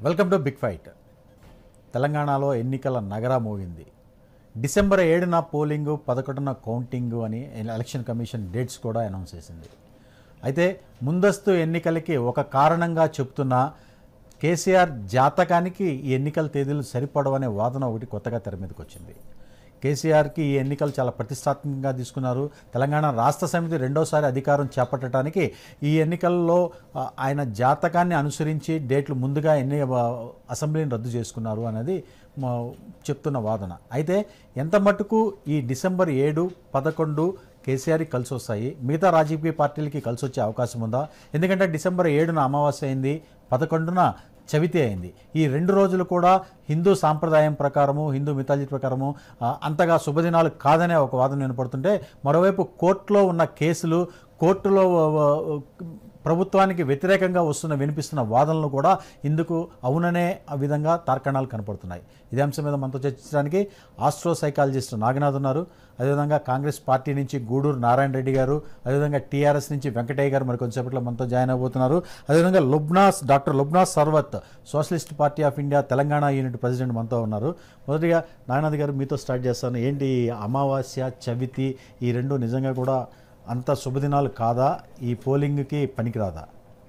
Welcome to big fight తెలంగాణలో ఎన్నికల నగర మోగింది డిసెంబర్ ఏడున పోలింగు పదకొండున కౌంటింగ్ అని ఎలక్షన్ కమిషన్ డేట్స్ కూడా అనౌన్స్ చేసింది అయితే ముందస్తు ఎన్నికలకి ఒక కారణంగా చెప్తున్న కేసీఆర్ జాతకానికి ఈ ఎన్నికల తేదీలు సరిపడవనే వాదన ఒకటి కొత్తగా తెర మీదకి వచ్చింది కేసీఆర్కి ఈ ఎన్నికలు చాలా ప్రతిష్టాత్మకంగా తీసుకున్నారు తెలంగాణ రాష్ట్ర సమితి రెండోసారి అధికారం చేపట్టడానికి ఈ ఎన్నికల్లో ఆ, ఆయన జాతకాన్ని అనుసరించి డేట్లు ముందుగా ఎన్ని ఆ, అసెంబ్లీని రద్దు చేసుకున్నారు అనేది మా చెప్తున్న వాదన అయితే ఎంత మటుకు ఈ డిసెంబర్ ఏడు పదకొండు కేసీఆర్కి కలిసి వస్తాయి మిగతా రాజకీయ పార్టీలకి కలిసి వచ్చే అవకాశం ఉందా ఎందుకంటే డిసెంబర్ ఏడున అమావాస్య అయింది పదకొండున చవితి అయింది ఈ రెండు రోజులు కూడా హిందూ సాంప్రదాయం ప్రకారము హిందూ మిథాలజీ ప్రకారము ఆ, అంతగా శుభదినాలు కాదనే ఒక వాదన వినపడుతుంటే మరోవైపు కోర్టులో ఉన్న కేసులు కోర్టులో ఆ, ఆ, ప్రభుత్వానికి వ్యతిరేకంగా వస్తున్న వినిపిస్తున్న వాదనలు కూడా ఇందుకు అవుననే ఆ విధంగా తార్కాణాలు కనపడుతున్నాయి ఇదే అంశం మీద మనతో చర్చించడానికి ఆస్ట్రో సైకాలజిస్ట్ నాగనాథ్ ఉన్నారు అదేవిధంగా కాంగ్రెస్ పార్టీ నుంచి గూడూరు నారాయణ రెడ్డి గారు అదేవిధంగా టీఆర్ఎస్ నుంచి వెంకటయ్య గారు మరి కొంచెంసేపట్లో మనతో జాయిన్ అవబోతున్నారు అదేవిధంగా Lubnas doctor Lubnas Sarwath socialist party of India Telangana unit president మనతో ఉన్నారు మొదటిగా నాగనాథ్ గారు మీతో స్టార్ట్ చేస్తాను ఏంటి ఈ అమావాస్య చవితి ఈ రెండు నిజంగా కూడా అంత శుభదినాలు కాదా ఈ పోలింగ్కి పనికిరాదా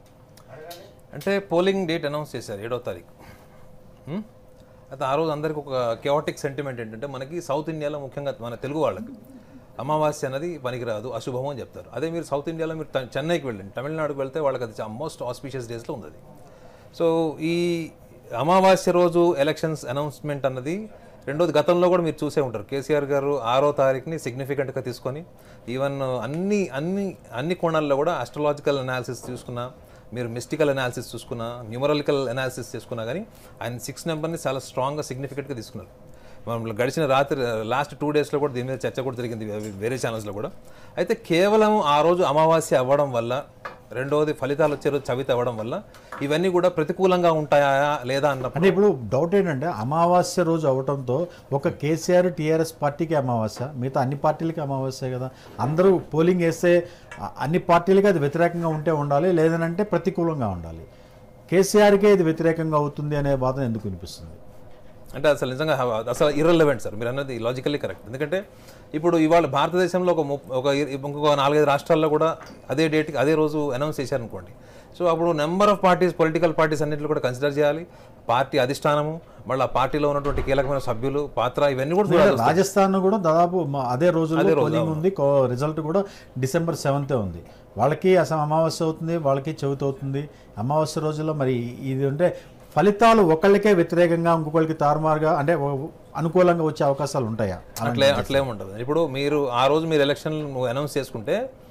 అంటే పోలింగ్ డేట్ అనౌన్స్ చేశారు ఏడో తారీఖు హ్మ్? అయితే ఆ రోజు అందరికి ఒక కెవాటిక్ సెంటిమెంట్ ఏంటంటే మనకి సౌత్ ఇండియాలో ముఖ్యంగా మన తెలుగు వాళ్ళకి అమావాస్య అనేది పనికిరాదు అశుభము అని చెప్తారు అదే మీరు సౌత్ ఇండియాలో మీరు త- చెన్నైకి వెళ్ళండి తమిళనాడుకి వెళ్తే వాళ్ళకి అది మోస్ట్ ఆస్పీషియస్ డేస్లో ఉంది అది. సో ఈ అమావాస్య రోజు ఎలక్షన్స్ అనౌన్స్మెంట్ అన్నది రెండోది గతంలో కూడా మీరు చూసే ఉంటారు కేసీఆర్ గారు ఆరో తారీఖుని సిగ్నిఫికెంట్గా తీసుకొని ఈవెన్ అన్ని అన్ని అన్ని కోణాల్లో కూడా అస్ట్రలాజికల్ అనాలిసిస్ చూసుకున్నా మీరు మిస్టికల్ అనాలిసిస్ చూసుకున్నా న్యూమరాలికల్ అనాలిసిస్ చేసుకున్నా కానీ ఆయన సిక్స్ నెంబర్ని చాలా స్ట్రాంగ్గా సిగ్నిఫికెంట్గా తీసుకున్నారు మనం గడిచిన రాత్రి లాస్ట్ టూ డేస్లో కూడా దీని మీద చర్చ కూడా జరిగింది వే- వేరే ఛానల్స్లో కూడా అయితే కేవలం ఆ రోజు అమావాస్య అవ్వడం వల్ల రెండవది ఫలితాలు వచ్చే రోజు చవితి అవ్వడం వల్ల ఇవన్నీ కూడా ప్రతికూలంగా ఉంటాయా లేదా అన్నప్పుడు అంటే ఇప్పుడు డౌట్ ఏంటంటే అమావాస్య రోజు అవటంతో ఒక కేసీఆర్ టీఆర్ఎస్ పార్టీకి అమావాస్య మిగతా అన్ని పార్టీలకి అమావాస్య కదా అందరూ పోలింగ్ వేస్తే అ- అన్ని పార్టీలకి అది వ్యతిరేకంగా ఉంటే ఉండాలి లేదనంటే ప్రతికూలంగా ఉండాలి కేసీఆర్కే ఇది వ్యతిరేకంగా అవుతుంది అనే వాదన ఎందుకు వినిపిస్తుంది అంటే అసలు నిజంగా హ- అసలు ఇర్రెలవెంట్ సార్ మీరు అన్నది లాజికల్లీ కరెక్ట్ ఎందుకంటే ఇప్పుడు ఇవాళ భారతదేశంలో ఒక ముప్- ఒక ఇర్- ఇంకొక నాలుగైదు రాష్ట్రాల్లో కూడా అదే డేట్కి అదే రోజు అనౌన్స్ చేశారనుకోండి సో అప్పుడు number of parties political parties అన్నింటిలో కూడా కన్సిడర్ చేయాలి పార్టీ అధిష్టానము మళ్ళీ ఆ పార్టీలో ఉన్నటువంటి కీలకమైన సభ్యులు పాత్ర ఇవన్నీ కూడా చూడాలి రాజస్థాన్ కూడా దాదాపు మా- అదే రోజుల్లో పోలింగ్ ఉంది కో- రిజల్ట్ కూడా డిసెంబర్ సెవెంతే ఉంది వాళ్ళకి అసలు అమావాస్య అవుతుంది వాళ్ళకి చవితి అవుతుంది అమావాస్య రోజుల్లో మరి ఇది అంటే ఫలితాలు ఒకళ్ళకే వ్యతిరేకంగా ఇంకొకరికి తారుమారుగా అంటే ఓ- అనుకూలంగా వచ్చే అవకాశాలు ఉంటాయా అట్లే అట్లేం ఉండదు ఇప్పుడు మీరు ఆ రోజు మీరు ఎలక్షన్ అనౌన్స్ చేసుకుంటే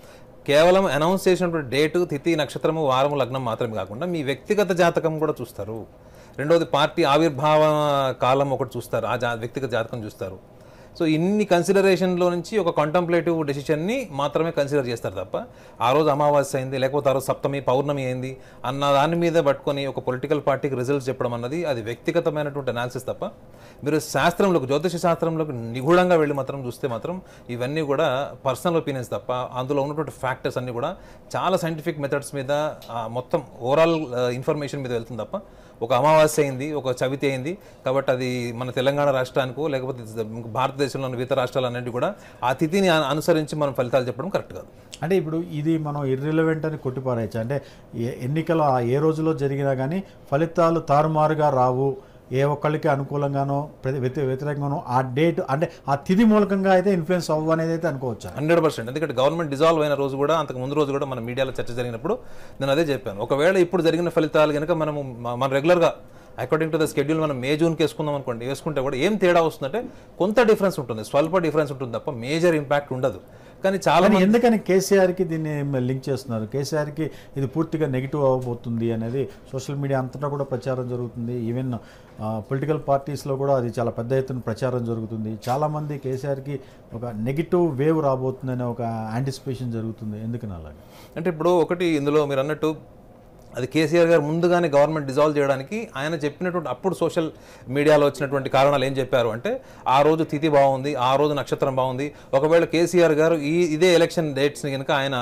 కేవలం అనౌన్స్ చేసినటువంటి డేటు తిథి నక్షత్రము వారము లగ్నం మాత్రమే కాకుండా మీ వ్యక్తిగత జాతకం కూడా చూస్తారు రెండోది పార్టీ ఆవిర్భావ కాలం ఒకటి చూస్తారు ఆ జా వ్యక్తిగత జాతకం చూస్తారు సో ఇన్ని కన్సిడరేషన్లో నుంచి ఒక కాంటంప్లేటివ్ డెసిషన్ని మాత్రమే కన్సిడర్ చేస్తారు తప్ప ఆ రోజు అమావాస్య అయింది లేకపోతే ఆ రోజు సప్తమి పౌర్ణమి అయింది అన్న దాని మీద పట్టుకొని ఒక పొలిటికల్ పార్టీకి రిజల్ట్స్ చెప్పడం అన్నది అది వ్యక్తిగతమైనటువంటి అనాలిసిస్ తప్ప మీరు శాస్త్రంలోకి జ్యోతిష శాస్త్రంలోకి నిగూఢంగా వెళ్ళి మాత్రం చూస్తే మాత్రం ఇవన్నీ కూడా పర్సనల్ ఒపీనియన్స్ తప్ప అందులో ఉన్నటువంటి ఫ్యాక్టర్స్ అన్నీ కూడా చాలా సైంటిఫిక్ మెథడ్స్ మీద ఆ, మొత్తం ఓవరాల్ ఇన్ఫర్మేషన్ మీద వెళ్తుంది తప్ప ఒక అమావాస్య అయింది ఒక చవితి అయింది కాబట్టి అది మన తెలంగాణ రాష్ట్రానికో లేకపోతే భారతదేశంలోని వివిధ రాష్ట్రాలన్నింటి కూడా ఆ తిథిని అను- అనుసరించి మనం ఫలితాలు చెప్పడం కరెక్ట్ కాదు అంటే ఇప్పుడు ఇది మనం ఇర్రిలవెంట్ అని కొట్టిపారేయచ్చు అంటే ఏ- ఎన్నికలు ఆ ఏ రోజులో జరిగినా కానీ ఫలితాలు తారుమారుగా రావు ఏ ఒక్కళ్ళకి అనుకూలంగానో ప్రతి వ్యతి వ్యతిరేకంగానో ఆ డేట్ అంటే ఆ తిథి మూలకంగా అయితే ఇన్ఫ్లుయెన్స్ అవ్వ అనేది అయితే అనుకోవచ్చు హండ్రెడ్ పర్సెంట్ ఎందుకంటే గవర్నమెంట్ డిజాల్వ్ అయిన రోజు కూడా అంతకు ముందు రోజు కూడా మన మీడియాలో చర్చ జరిగినప్పుడు నేను అదే చెప్పాను ఒకవేళ ఇప్పుడు జరిగిన ఫలితాలు కనుక మనము మ- మన రెగ్యులర్గా అకార్డింగ్ టు ద స్కెడ్యూల్ మనం మే జూన్కి వేసుకుందాం అనుకోండి వేసుకుంటే కూడా ఏం తేడా వస్తుందంటే కొంత డిఫరెన్స్ ఉంటుంది స్వల్ప డిఫరెన్స్ ఉంటుంది తప్ప మేజర్ ఇంపాక్ట్ ఉండదు కానీ చాలా కానీ ఎందుకని కేసీఆర్కి దీన్ని లింక్ చేస్తున్నారు కేసీఆర్కి ఇది పూర్తిగా నెగిటివ్ అవ్వబోతుంది అనేది సోషల్ మీడియా అంతటా కూడా ప్రచారం జరుగుతుంది ఈవెన్ పొలిటికల్ పార్టీస్లో కూడా అది చాలా పెద్ద ఎత్తున ప్రచారం జరుగుతుంది చాలామంది కేసీఆర్కి ఒక నెగిటివ్ వేవ్ రాబోతుందనే ఒక యాంటిసిపేషన్ జరుగుతుంది ఎందుకని అలాగే అంటే ఇప్పుడు ఒకటి ఇందులో మీరు అన్నట్టు అది కేసీఆర్ గారు ముందుగానే గవర్నమెంట్ డిజాల్వ్ చేయడానికి ఆయన చెప్పినటువంటి అప్పుడు సోషల్ మీడియాలో వచ్చినటువంటి కారణాలు ఏం చెప్పారు అంటే ఆ రోజు తిథి బాగుంది ఆ రోజు నక్షత్రం బాగుంది ఒకవేళ కేసీఆర్ గారు ఈ ఇదే ఎలక్షన్ డేట్స్ని కనుక ఆయన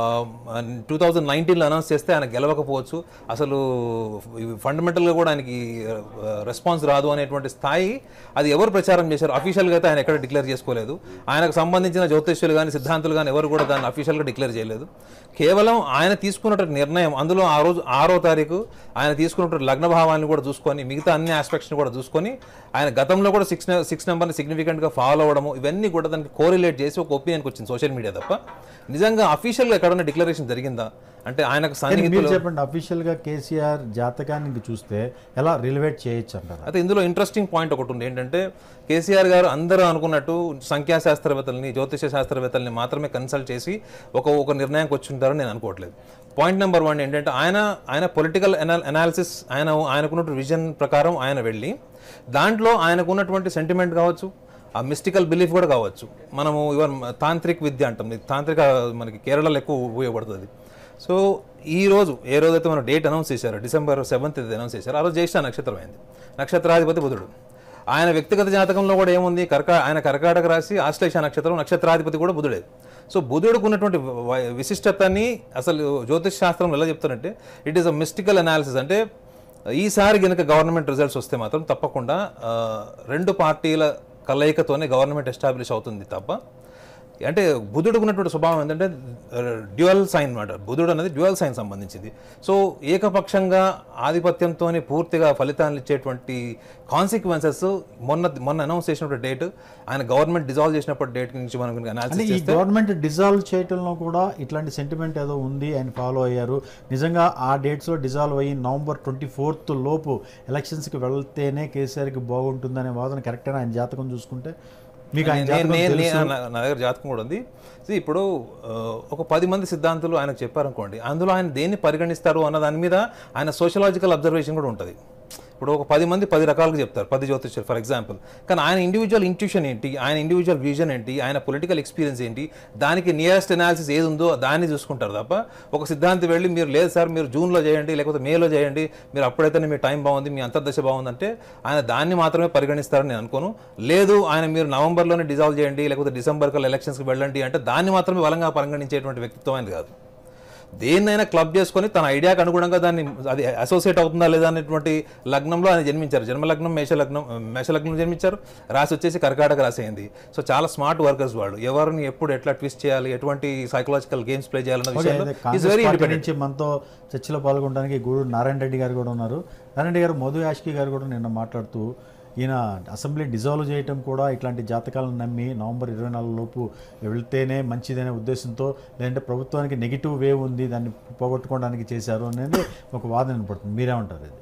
టూ థౌజండ్ నైన్టీన్లో అనౌన్స్ చేస్తే ఆయన గెలవకపోవచ్చు అసలు ఫండమెంటల్గా కూడా ఆయనకి రెస్పాన్స్ రాదు అనేటువంటి స్థాయి అది ఎవరు ప్రచారం చేశారు అఫీషియల్గా అయితే ఆయన ఎక్కడ డిక్లేర్ చేసుకోలేదు ఆయనకు సంబంధించిన జ్యోతిష్యులు కానీ సిద్ధాంతులు కానీ ఎవరు కూడా దాన్ని అఫీషియల్గా డిక్లేర్ చేయలేదు కేవలం ఆయన తీసుకున్నటువంటి నిర్ణయం అందులో ఆ రోజు ఆరో తారీఖు ఆయన తీసుకున్నటువంటి లగ్న భావాన్ని కూడా చూసుకొని మిగతా అన్ని ఆస్పెక్ట్స్ని కూడా చూసుకొని ఆయన గతంలో కూడా సిక్స్ సిక్స్ నెంబర్ని సిగ్నిఫికెంట్గా ఫాలో అవ్వడము ఇవన్నీ కూడా దానికి కోరిలేట్ చేసి ఒక ఒపీనియన్కి వచ్చింది సోషల్ మీడియా తప్ప నిజంగా అఫీషియల్గా ఎక్కడన్నా డిక్లరేషన్ జరిగిందా అంటే ఆయనకు కానీ మీరు సన్నిహితులు చెప్పండి అఫీషియల్గా కేసీఆర్ జాతకానికి చూస్తే ఎలా రిలివేట్ చేయొచ్చు అంటారా అయితే ఇందులో ఇంట్రెస్టింగ్ పాయింట్ ఒకటి ఉంది ఏంటంటే కేసీఆర్ గారు అందరూ అనుకున్నట్టు సంఖ్యాశాస్త్రవేత్తల్ని జ్యోతిష శాస్త్రవేత్తల్ని మాత్రమే కన్సల్ట్ చేసి ఒక ఒక నిర్ణయానికి వచ్చి ఉంటారని నేను అనుకోవట్లేదు పాయింట్ నెంబర్ వన్ ఏంటంటే ఆయన ఆయన పొలిటికల్ అనాలిసిస్ ఆయన ఆయనకున్న విజన్ ప్రకారం ఆయన వెళ్ళి దాంట్లో ఆయనకున్నటువంటి సెంటిమెంట్ కావచ్చు ఆ మిస్టికల్ బిలీఫ్ కూడా కావచ్చు మనము ఇవన్ తాంత్రిక్ విద్య అంటాం ఇది తాంత్రిక మనకి కేరళలో ఎక్కువ ఉపయోగపడుతుంది సో ఈ రోజు ఏ రోజైతే మనం డేట్ అనౌన్స్ చేశారో డిసెంబర్ సెవెంత్ అనౌన్స్ చేశారో ఆ రోజు జ్యేష్ఠ నక్షత్రం అయింది నక్షత్రాధిపతి బుధుడు ఆయన వ్యక్తిగత జాతకంలో కూడా ఏముంది కర్కా ఆయన కర్కాటక రాశి ఆశ్లేష నక్షత్రం నక్షత్రాధిపతి కూడా బుధుడే సో బుధుడికి ఉన్నటువంటి వ- విశిష్టతని అసలు జ్యోతిష్ శాస్త్రంలో ఎలా చెప్తారంటే it is a mystical analysis అంటే ఈసారి కనుక గవర్నమెంట్ రిజల్ట్స్ వస్తే మాత్రం తప్పకుండా ఆ, రెండు పార్టీల కలయికతోనే గవర్నమెంట్ ఎస్టాబ్లిష్ అవుతుంది తప్ప అంటే బుధుడికి ఉన్నటువంటి స్వభావం ఏంటంటే డ్యువల్ సైన్ అన్నమాట బుధుడు అనేది డ్యువల్ సైన్ సంబంధించింది సో ఏకపక్షంగా ఆధిపత్యంతో పూర్తిగా ఫలితాలను ఇచ్చేటువంటి కాన్సిక్వెన్సెస్ మొన్న మొన్న అనౌన్స్ చేసినటువంటి డేట్ ఆయన గవర్నమెంట్ డిజాల్వ్ చేసినప్పుడు డేట్ నుంచి మనం అంటే అనాలిసిస్ ఈ గవర్నమెంట్ డిజాల్వ్ చేయటంలో కూడా ఇట్లాంటి సెంటిమెంట్ ఏదో ఉంది ఆయన ఫాలో అయ్యారు నిజంగా ఆ డేట్స్లో డిజాల్వ్ అయ్యి నవంబర్ ట్వంటీ ఫోర్త్ లోపు ఎలక్షన్స్కి వెళ్తేనే కేసీఆర్కి బాగుంటుందనే వాదన కరెక్టేనా ఆయన జాతకం చూసుకుంటే మీకు ఆయన నేను- జాతకం నేను- తెలుసు నేను- నా- నా దగ్గర జాతకం కూడా ఉంది See, ఇప్పుడు ఆ, ఒక పది మంది సిద్ధాంతులు ఆయనకు చెప్పారనుకోండి అందులో ఆయన దేన్ని పరిగణిస్తారు అన్న దాని మీద ఆయన సోషలాజికల్ అబ్జర్వేషన్ కూడా ఉంటుంది ఇప్పుడు ఒక పది మంది పది రకాలుగా చెప్తారు పది జ్యోతిష్యులు ఫర్ ఎగ్జాంపుల్ కానీ ఆయన ఇండివిజువల్ ఇంట్యూషన్ ఏంటి ఆయన ఇండివిజువల్ విజన్ ఏంటి ఆయన పొలిటికల్ ఎక్స్పీరియన్స్ ఏంటి దానికి నియరెస్ట్ అనాలిసిస్ ఏది ఉందో దాన్ని చూసుకుంటారు తప్ప ఒక సిద్ధాంతి వెళ్ళి మీరు లేదు సార్ మీరు జూన్లో చేయండి లేకపోతే మేలో చేయండి మీరు అప్పుడైతేనే మీ టైం బాగుంది మీ అంతర్దశ బాగుందంటే ఆయన దాన్ని మాత్రమే పరిగణిస్తారని నేను అనుకోను లేదు ఆయన మీరు నవంబర్లోనే డిజాల్వ్ చేయండి లేకపోతే డిసెంబర్ కల్లా ఎలక్షన్స్కి వెళ్ళండి అంటే దాన్ని మాత్రమే బలంగా పరిగణించేటువంటి వ్యక్తిత్వం అనేది కాదు దేన్నైనా క్లబ్ చేసుకొని తన ఐడియాకి అనుగుణంగా దాన్ని అది అసోసియేట్ అవుతుందా లేదా అనేటువంటి లగ్నంలో ఆయన జన్మించారు జన్మలగ్నం మేషలగ్నం మేషలగ్నం జన్మించారు రాసి వచ్చేసి కర్కాటక రాసి అయింది సో చాలా స్మార్ట్ వర్కర్స్ వాళ్ళు ఎవరిని ఎప్పుడు ఎట్లా ట్విస్ట్ చేయాలి ఎటువంటి సైకలాజికల్ గేమ్స్ ప్లే చేయాలన్న ఓకే, విషయంలో అయితే ఈజ్ కాంగ్రెస్ వెరీ పార్టీ నుంచి మనతో చర్చలో పాల్గొనడానికి గూడూరు నారాయణ రెడ్డి గారు కూడా ఉన్నారు నారాయణ రెడ్డి గారు మధు యాష్కి గారు కూడా నిన్న మాట్లాడుతూ ఈయన అసెంబ్లీ డిజాల్వ్ చేయటం కూడా ఇట్లాంటి జాతకాలను నమ్మి నవంబర్ ఇరవై నాలుగు లోపు వెళ్తేనే మంచిదనే ఉద్దేశంతో లేదంటే ప్రభుత్వానికి నెగిటివ్ వేవ్ ఉంది దాన్ని పోగొట్టుకోవడానికి చేశారు అనేది ఒక వాదన వినపడుతుంది మీరేమంటారు ఇది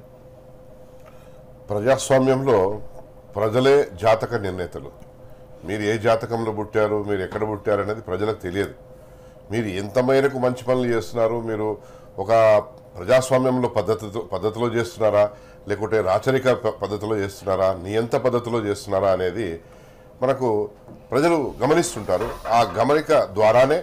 ప్రజాస్వామ్యంలో ప్రజలే జాతక నిర్ణేతలు మీరు ఏ జాతకంలో పుట్టారు మీరు ఎక్కడ పుట్టారు అనేది ప్రజలకు తెలియదు మీరు ఎంత మేరకు మంచి పనులు చేస్తున్నారు మీరు ఒక ప్రజాస్వామ్యంలో పద్ధతితో పద్ధతిలో చేస్తున్నారా లేకుంటే రాచరిక ప- పద్ధతిలో చేస్తున్నారా నియంత పద్ధతిలో చేస్తున్నారా అనేది మనకు ప్రజలు గమనిస్తుంటారు ఆ గమనిక ద్వారానే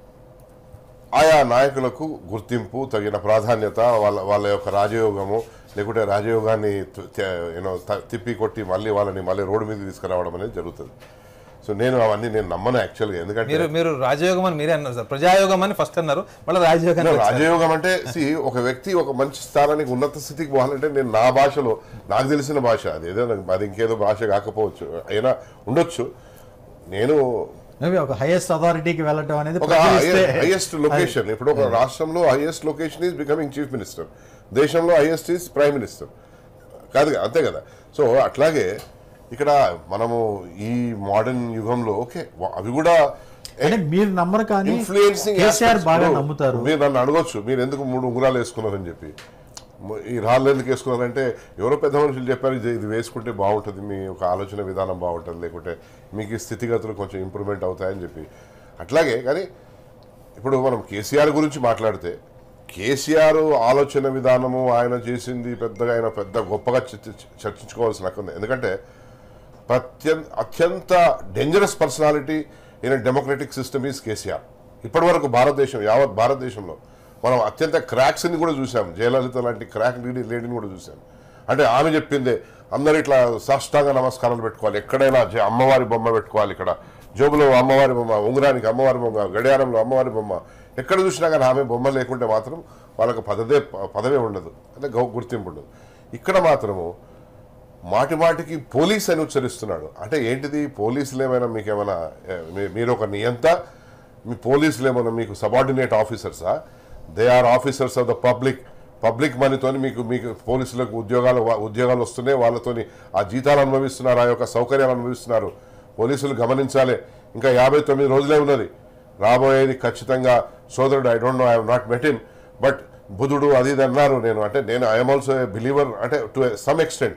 ఆయా నాయకులకు గుర్తింపు తగిన ప్రాధాన్యత వాళ్ళ వాళ్ళ యొక్క రాజయోగము లేకుంటే రాజయోగాన్ని యూనో తిప్పి కొట్టి మళ్ళీ వాళ్ళని మళ్ళీ రోడ్డు మీద తీసుకురావడం అనేది జరుగుతుంది సో నేను అవన్నీ నేను నమ్మను యాక్చువల్గా ఎందుకంటే మీరు మీరు రాజయోగం అని మీరే అన్నారు సార్ ప్రజాయోగం అని ఫస్ట్ అన్నారు మళ్ళీ రాజయోగాన్ని వచ్చారు. రాజయోగం అంటే సి ఒక వ్యక్తి ఒక మంచి స్థానానికి ఉన్నత స్థితికి పోవాలంటే నేను నా భాషలో నాకు తెలిసిన భాష అది ఏదో నాకు- అది ఇంకేదో భాష కాకపోవచ్చు అయినా ఉండొచ్చు నేను మేబీ ఒక హైయెస్ట్ అథారిటీకి వెళ్ళటం అనేది ఒక ప్రజలు ఇస్తే- హైయెస్ట్ లొకేషన్ ఇప్పుడు ఒక రాష్ట్రంలో highest location is becoming chief minister దేశంలో హైయెస్ట్ ఈజ్ ప్రైమ్ మినిస్టర్ కాదు కదా, అంతే కదా సో అట్లాగే ఇక్కడ మనము ఈ మోడర్న్ యుగంలో ఓకే వా- అవి కూడా అంటే మీరు నమ్మరు కానీ ఇన్ఫ్లుయెన్సింగ్ కేసీఆర్ బాగా నమ్ముతారు మీరు నన్ను అడగొచ్చు మీరు ఎందుకు మూడు ఉంగరాలు వేసుకున్నారని చెప్పి మ- ఈ రాళ్ళు ఎందుకు వేసుకున్నారంటే ఎవరో పెద్ద మనుషులు చెప్పారు ఇది ఇది వేసుకుంటే బాగుంటుంది మీ ఒక ఆలోచన విధానం బాగుంటుంది లేకుంటే మీకు ఈ స్థితిగతులు కొంచెం ఇంప్రూవ్మెంట్ అవుతాయని చెప్పి అట్లాగే కానీ ఇప్పుడు మనం కేసీఆర్ గురించి మాట్లాడితే కేసీఆర్ ఆలోచన విధానము ఆయన చేసింది పెద్దగా ఆయన పెద్ద గొప్పగా చర్చ- చర్చించుకోవాల్సిన హక్కు ఉంది ఎందుకంటే ప్రత్యం అత్యంత dangerous personality in democratic system is KCR ఇప్పటివరకు భారతదేశం యావత్ భారతదేశంలో మనం అత్యంత క్రాక్స్ని కూడా చూసాం జయలలిత లాంటి క్రాక్ లేడీ లేడీని కూడా చూసాం అంటే ఆమె చెప్పిందే అందరు ఇట్లా సాష్టాంగ నమస్కారాలు పెట్టుకోవాలి ఎక్కడైనా జ- అమ్మవారి బొమ్మ పెట్టుకోవాలి ఇక్కడ జోబులో అమ్మవారి బొమ్మ ఉంగరానికి అమ్మవారి బొమ్మ గడియారంలో అమ్మవారి బొమ్మ ఎక్కడ చూసినా కానీ ఆమె బొమ్మ లేకుంటే మాత్రం వాళ్ళకి పదదే పదవే ఉండదు అంటే గౌ గుర్తింపు ఉండదు ఇక్కడ మాత్రము మాటి మాటికి పోలీస్ అని ఉచ్చరిస్తున్నాడు అంటే ఏంటిది పోలీసులు ఏమైనా మీకు ఏమైనా ఏ, మీ- మీరు ఒక నియంత మీ పోలీసులు ఏమైనా మీకు సబార్డినేట్ ఆఫీసర్సా they are officers of the public public మనీతోని మీకు మీకు పోలీసులకు ఉద్యోగాలు వా- ఉద్యోగాలు వస్తున్నాయి వాళ్ళతోని ఆ జీతాలు అనుభవిస్తున్నారు ఆ యొక్క సౌకర్యాలు అనుభవిస్తున్నారు పోలీసులు గమనించాలి ఇంకా యాభై తొమ్మిది రోజులే ఉన్నది రాబోయేది ఖచ్చితంగా సోదరుడు I don't know I not met him but బుధుడు అది ఇది అన్నారు నేను అంటే నేను ఐఎమ్ ఆల్సో బిలీవర్ అంటే టు సమ్ ఎక్స్టెంట్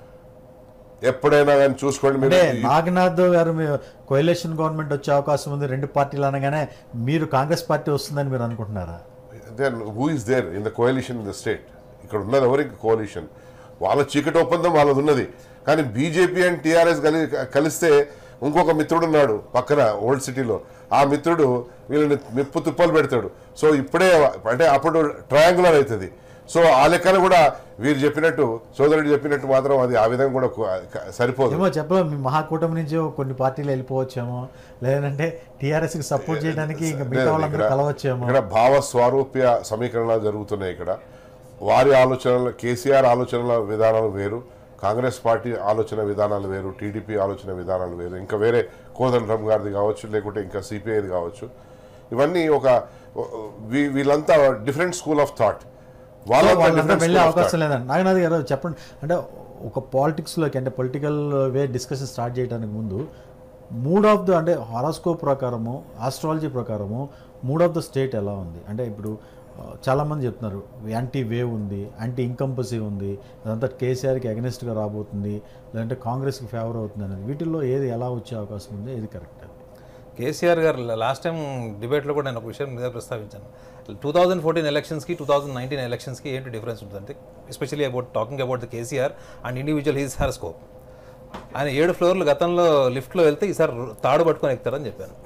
ఎప్పుడైనా కానీ చూసుకోండి అంటే మీరు నాగనాథ్ గారు కోయిలేషన్ గవర్నమెంట్ వచ్చే అవకాశం ఉంది రెండు పార్టీలు అనగానే మీరు కాంగ్రెస్ పార్టీ వస్తుందని మీరు అనుకుంటున్నారా then who is there in the coalition in the state ఇక్కడ ఉన్నది ఎవరికి కోalition వాళ్ళ చీకటి ఒప్పందం వాళ్ళది ఉన్నది కానీ బీజేపీ అండ్ టీఆర్ఎస్ కలి కలిస్తే ఇంకొక మిత్రుడు ఉన్నాడు పక్కన ఓల్డ్ సిటీలో ఆ మిత్రుడు వీళ్ళని మెప్పు తుప్పలు పెడతాడు సో ఇప్పుడే అంటే అప్పుడు ట్రయాంగులర్ అవుతుంది సో ఆ లెక్కన కూడా వీరు చెప్పినట్టు సోదరుడు చెప్పినట్టు మాత్రం అది ఆ విధంగా కూడా కు- సరిపోదు ఏమో చెప్పలేం మీ మహాకూటమి నుంచి కొన్ని పార్టీలు వెళ్ళిపోవచ్చేమో లేదంటే టీఆర్ఎస్ కి సపోర్ట్ చేయడానికి ఇంకా మిగతా వాళ్ళందరూ ఇక్కడ- కలవచ్చేమో ఇక్కడ భావ స్వారూప్య సమీకరణాలు జరుగుతున్నాయి ఇక్కడ వారి ఆలోచనలు కేసీఆర్ ఆలోచనల విధానాలు వేరు కాంగ్రెస్ పార్టీ ఆలోచన విధానాలు వేరు టీడీపీ ఆలోచన విధానాలు వేరు ఇంకా వేరే కోదండరామ్ గారిది కావచ్చు లేకుంటే ఇంకా సిపిఐది కావచ్చు ఇవన్నీ ఒక వీ- వీళ్ళంతా డిఫరెంట్ స్కూల్ ఆఫ్ థాట్ వాళ్ళ వాళ్ళందరూ వెళ్ళే అవకాశం లేదండి నాగనాథ్ గారు చెప్పండి అంటే ఒక పాలిటిక్స్లోకి అంటే పొలిటికల్ వే డిస్కషన్ స్టార్ట్ చేయడానికి ముందు మూడ్ ఆఫ్ ద అంటే హారాస్కోప్ ప్రకారము ఆస్ట్రాలజీ ప్రకారము మూడ్ ఆఫ్ ద స్టేట్ ఎలా ఉంది అంటే ఇప్పుడు ఆ, చాలామంది చెప్తున్నారు యాంటీ వేవ్ ఉంది యాంటీ ఇంకంపసీ ఉంది అదంతా కేసీఆర్కి అగెనిస్ట్గా రాబోతుంది లేదంటే కాంగ్రెస్కి ఫేవర్ అవుతుంది అనేది వీటిల్లో ఏది ఎలా వచ్చే అవకాశం ఉంది ఏది కరెక్ట్ కేసీఆర్ గారు లాస్ట్ టైం డిబేట్లో కూడా నేను ఒక విషయం మీద ప్రస్తావించాను టూ థౌజండ్ ఫోర్టీన్ ఎలక్షన్స్కి టూ థౌజండ్ నైన్టీన్ ఎలక్షన్స్కి ఏంటి డిఫరెన్స్ ఉంటుందంటే especially about talking about the KCR and individual his her scope ఆయన ఏడు ఫ్లోర్లు గతంలో లిఫ్ట్లో వెళ్తే ఈసారి తాడు పట్టుకొని ఎక్కుతారని చెప్పాను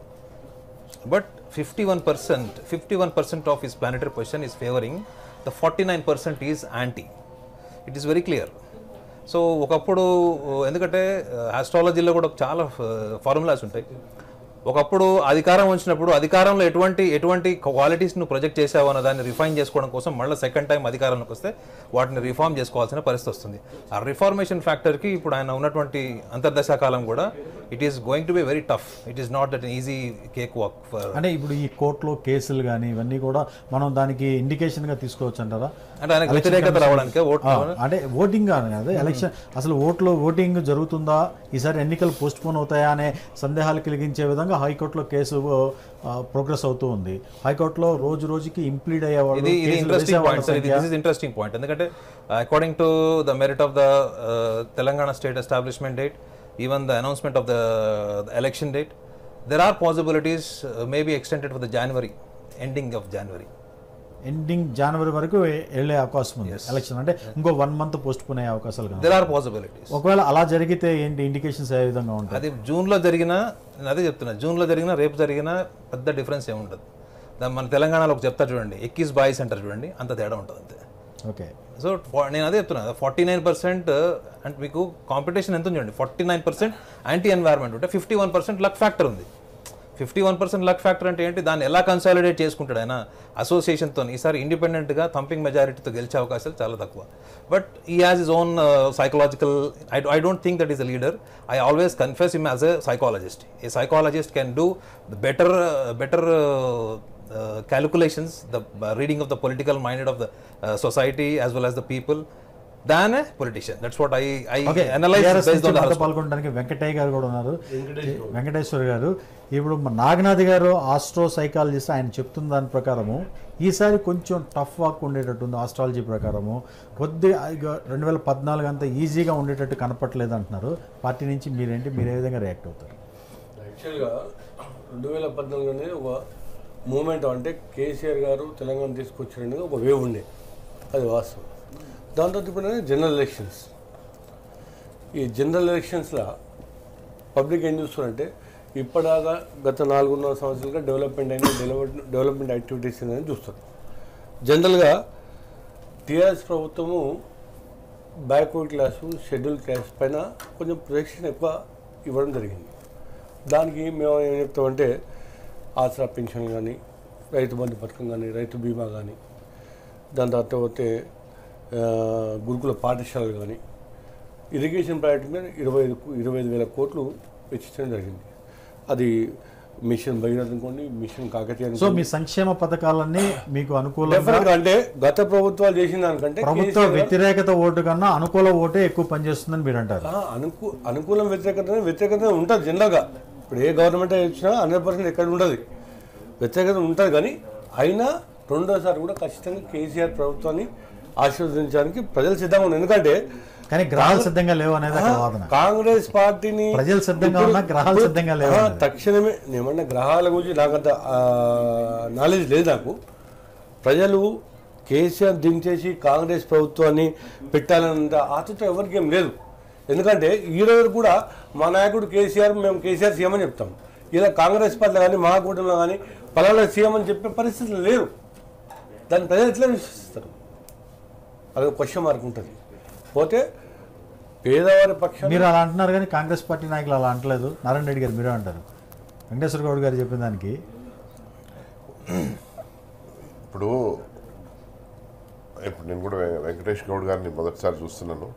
but fifty one percent fifty one percent of his planetary position is favouring the forty nine percent is anti it is very clear so ఒకప్పుడు ఎందుకంటే ఆస్ట్రాలజీలో కూడా చాలా ఫార్ములాస్ ఉంటాయి ఒకప్పుడు అధికారం వచ్చినప్పుడు అధికారంలో ఎటువంటి ఎటువంటి క్వాలిటీస్ నువ్వు ప్రొజెక్ట్ చేసావు అన్న దాన్ని రిఫైన్ చేసుకోవడం కోసం మళ్ళీ సెకండ్ టైం అధికారంలోకి వస్తే వాటిని రిఫార్మ్ చేసుకోవాల్సిన పరిస్థితి వస్తుంది ఆ రిఫార్మేషన్ ఫ్యాక్టర్కి ఇప్పుడు ఆయన ఉన్నటువంటి అంతర్దశా కాలం కూడా it is going to be very tough it is not that easy cake walk for అంటే ఇప్పుడు ఈ కోర్టులో కేసులు కానీ ఇవన్నీ కూడా మనం దానికి ఇండికేషన్గా తీసుకోవచ్చు అంటారా అంటే ఆయనకు వ్యతిరేకత రావడానికి ఓట్ ఆ, అంటే ఓటింగ్ కాదు కదా ఎలక్షన్ అసలు ఓట్లో ఓటింగ్ జరుగుతుందా ఈసారి ఎన్నికలు పోస్ట్ పోన్ అవుతాయా అనే సందేహాలు కలిగించే విధంగా హైకోర్టులో కేసు ప్రోగ్రెస్ అవుతూ ఉంది హైకోర్టులో రోజు రోజుకి ఇంప్లీడ్ అయ్యే వాళ్ళు ఇది ఇది కేసులు ఇంట్రెస్టింగ్ వేసే వాళ్ళ పాయింట్ సార్ ఇది సంఖ్య- దిస్ ఇస్ ఇంట్రెస్టింగ్ పాయింట్ ఎందుకంటే according to the merit of the Telangana state establishment date even the announcement of the election date there are possibilities maybe extended for the January ending of January ending January వరకు వెళ్ళే అవకాశం ఉంది election అంటే ఇంకో one month post phone అయ్యే అవకాశాలు కనబడుతున్నాయి. There are possibilities ఒకవేళ అలా జరిగితే ఏంటి ఇండికేషన్స్ ఏ విధంగా ఉంటాయి అది జూన్లో జరిగిన నేను అదే చెప్తున్నా జూన్లో జరిగిన రేపు జరిగిన పెద్ద డిఫరెన్స్ ఏముండదు దాని మన తెలంగాణలో ఒక చెప్తా చూడండి ఎక్కిస్ బాయ్స్ అంటారు చూడండి అంత తేడా ఉంటుంది అంతే ఓకే సో ఫా- నేను అదే చెప్తున్నా ఫార్టీ నైన్ పర్సెంట్ అంటే మీకు కాంపిటీషన్ ఎంత ఉంది చూడండి forty nine percent anti environment ఉంటే fifty one percent luck factor ఉంది fifty one percent luck factor అంటే ఏంటి దాన్ని ఎలా కన్సాలిడేట్ చేసుకుంటాడు ఆయన అసోసియేషన్తో ఈసారి ఇండిపెండెంట్గా థంపింగ్ మెజారిటీతో గెలిచే అవకాశాలు చాలా తక్కువ బట్ ఈ has is own psychological I I don't think that is a leader I always confess him as a psychologist a psychologist can do better better calculations, the uh, reading of the political minded of the uh, society as well as the people than a politician. That's what I, I okay analyze TRS based నుంచి on the మనతో horoscope. పాల్గొనడానికి వెంకటయ్య గారు కూడా ఉన్నారు వెంకటేశ్వర గారు ఇప్పుడు మన నాగనాథ్ గారు ఆస్ట్రో సైకాలజిస్ట్ ఆయన చెప్తున్న దాని ప్రకారము ఈసారి కొంచెం టఫ్ వాక్ ఉండేటట్టుంది ఆస్ట్రాలజీ ప్రకారము కొద్దిగా ఇక రెండు వేల పద్నాలుగు అంత ఈజీగా ఉండేటట్టు కనపట్లేదు అంటున్నారు పార్టీ నుంచి మీరేంటి మీరు ఏ విధంగా రియాక్ట్ అవుతారు యాక్చువల్గా రెండు వేల పద్నాలుగు అనేది ఒక మూమెంట్ అంటే కేసీఆర్ గారు తెలంగాణ తీసుకొచ్చిన ఒక వేవ్ ఉండే అది వాస్తవం దాంతో ఇప్పుడు జనరల్ ఎలక్షన్స్ ఈ జనరల్ ఎలక్షన్స్లో పబ్లిక్ ఏం చూస్తున్నారంటే ఇప్పటిదాకా గత నాలుగున్నర సంవత్సరాలుగా డెవలప్మెంట్ అయిన డెవలప్ డెవలప్మెంట్ యాక్టివిటీస్ అని చూస్తారు జనరల్గా టీఆర్ఎస్ ప్రభుత్వము బ్యాక్వర్డ్ క్లాసు షెడ్యూల్ క్లాస్ పైన కొంచెం ప్రొజెక్షన్ ఎక్కువ ఇవ్వడం జరిగింది దానికి మేము ఏం చెప్తామంటే ఆసరా పెన్షన్ కానీ రైతు బంధు పథకం కానీ రైతు బీమా కానీ దాని తర్వాత పోతే ఆ, గురుకుల పాఠశాలలు కానీ ఇరిగేషన్ ప్రాజెక్టు మీద ఇరవై ఐదు ఇరవై ఐదు వేల కోట్లు వెచ్చించడం జరిగింది అది మిషన్ భగీరథ అనుకోండి మిషన్ కాకతీయ సో అనుకోండి మీ సంక్షేమ పథకాలన్నీ మీకు అనుకూలంగా డెఫినెట్గా అంటే గత ప్రభుత్వాలు చేసిన దానికంటే ప్రభుత్వ కేసీఆర్ గారు- వ్యతిరేకత ఓటు కన్నా అనుకూల ఓటే ఎక్కువ పనిచేస్తుందని మీరు అంటారు ఆ, అనుకూ అనుకూలం వ్యతిరేకత వ్యతిరేకత ఉంటుంది జనరల్గా ఇప్పుడు ఏ గవర్నమెంట్ వచ్చినా హండ్రెడ్ పర్సెంట్ ఎక్కడ ఉండదు వ్యతిరేకత ఉంటుంది కానీ అయినా రెండోసారి కూడా ఖచ్చితంగా కేసీఆర్ ప్రభుత్వాన్ని ఆశీర్వదించడానికి ప్రజలు సిద్ధంగా ఉన్నారు ఎందుకంటే కానీ గ్రహాలు సిద్ధంగా లేవు అనేది అక్కడ వాదన కాంగ్రెస్ పార్టీని ప్రజలు సిద్ధంగా ఇప్పుడు- ఉన్నా గ్రహాలు ఇప్పుడు- సిద్ధంగా లేవు ఆ, అనేది. తక్షణమే నేమన్నా గ్రహాల గురించి నాకంత నాలెడ్జ్ లేదు నాకు ప్రజలు కేసీఆర్ దించేసి కాంగ్రెస్ ప్రభుత్వాన్ని పెట్టాలన్నంత ఆతృత ఎవరికి ఏం లేదు ఎందుకంటే ఈ రోజు కూడా మా నాయకుడు కేసీఆర్ మేము కేసీఆర్ సీఎం అని చెప్తాం ఇలా కాంగ్రెస్ పార్టీలో కానీ మహాకూటమిలో కానీ పలానా సీఎం అని చెప్పే పరిస్థితులు లేరు దాన్ని ప్రజలు ఎట్లా విశ్వసిస్తారు అది క్వశ్చన్ మార్క్ ఉంటుంది పోతే పేదవారి పక్షాన మీరు అలా అంటున్నారు కానీ కాంగ్రెస్ పార్టీ నాయకులు అలా అంటలేదు నారాయణ రెడ్డి గారు మీరే అంటారు వెంకటేశ్వర గౌడ్ గారు చెప్పిన దానికి ఇప్పుడు ఇప్పుడు నేను కూడా వె- వెంకటేష్ గౌడ్ గారిని మొదటిసారి చూస్తున్నాను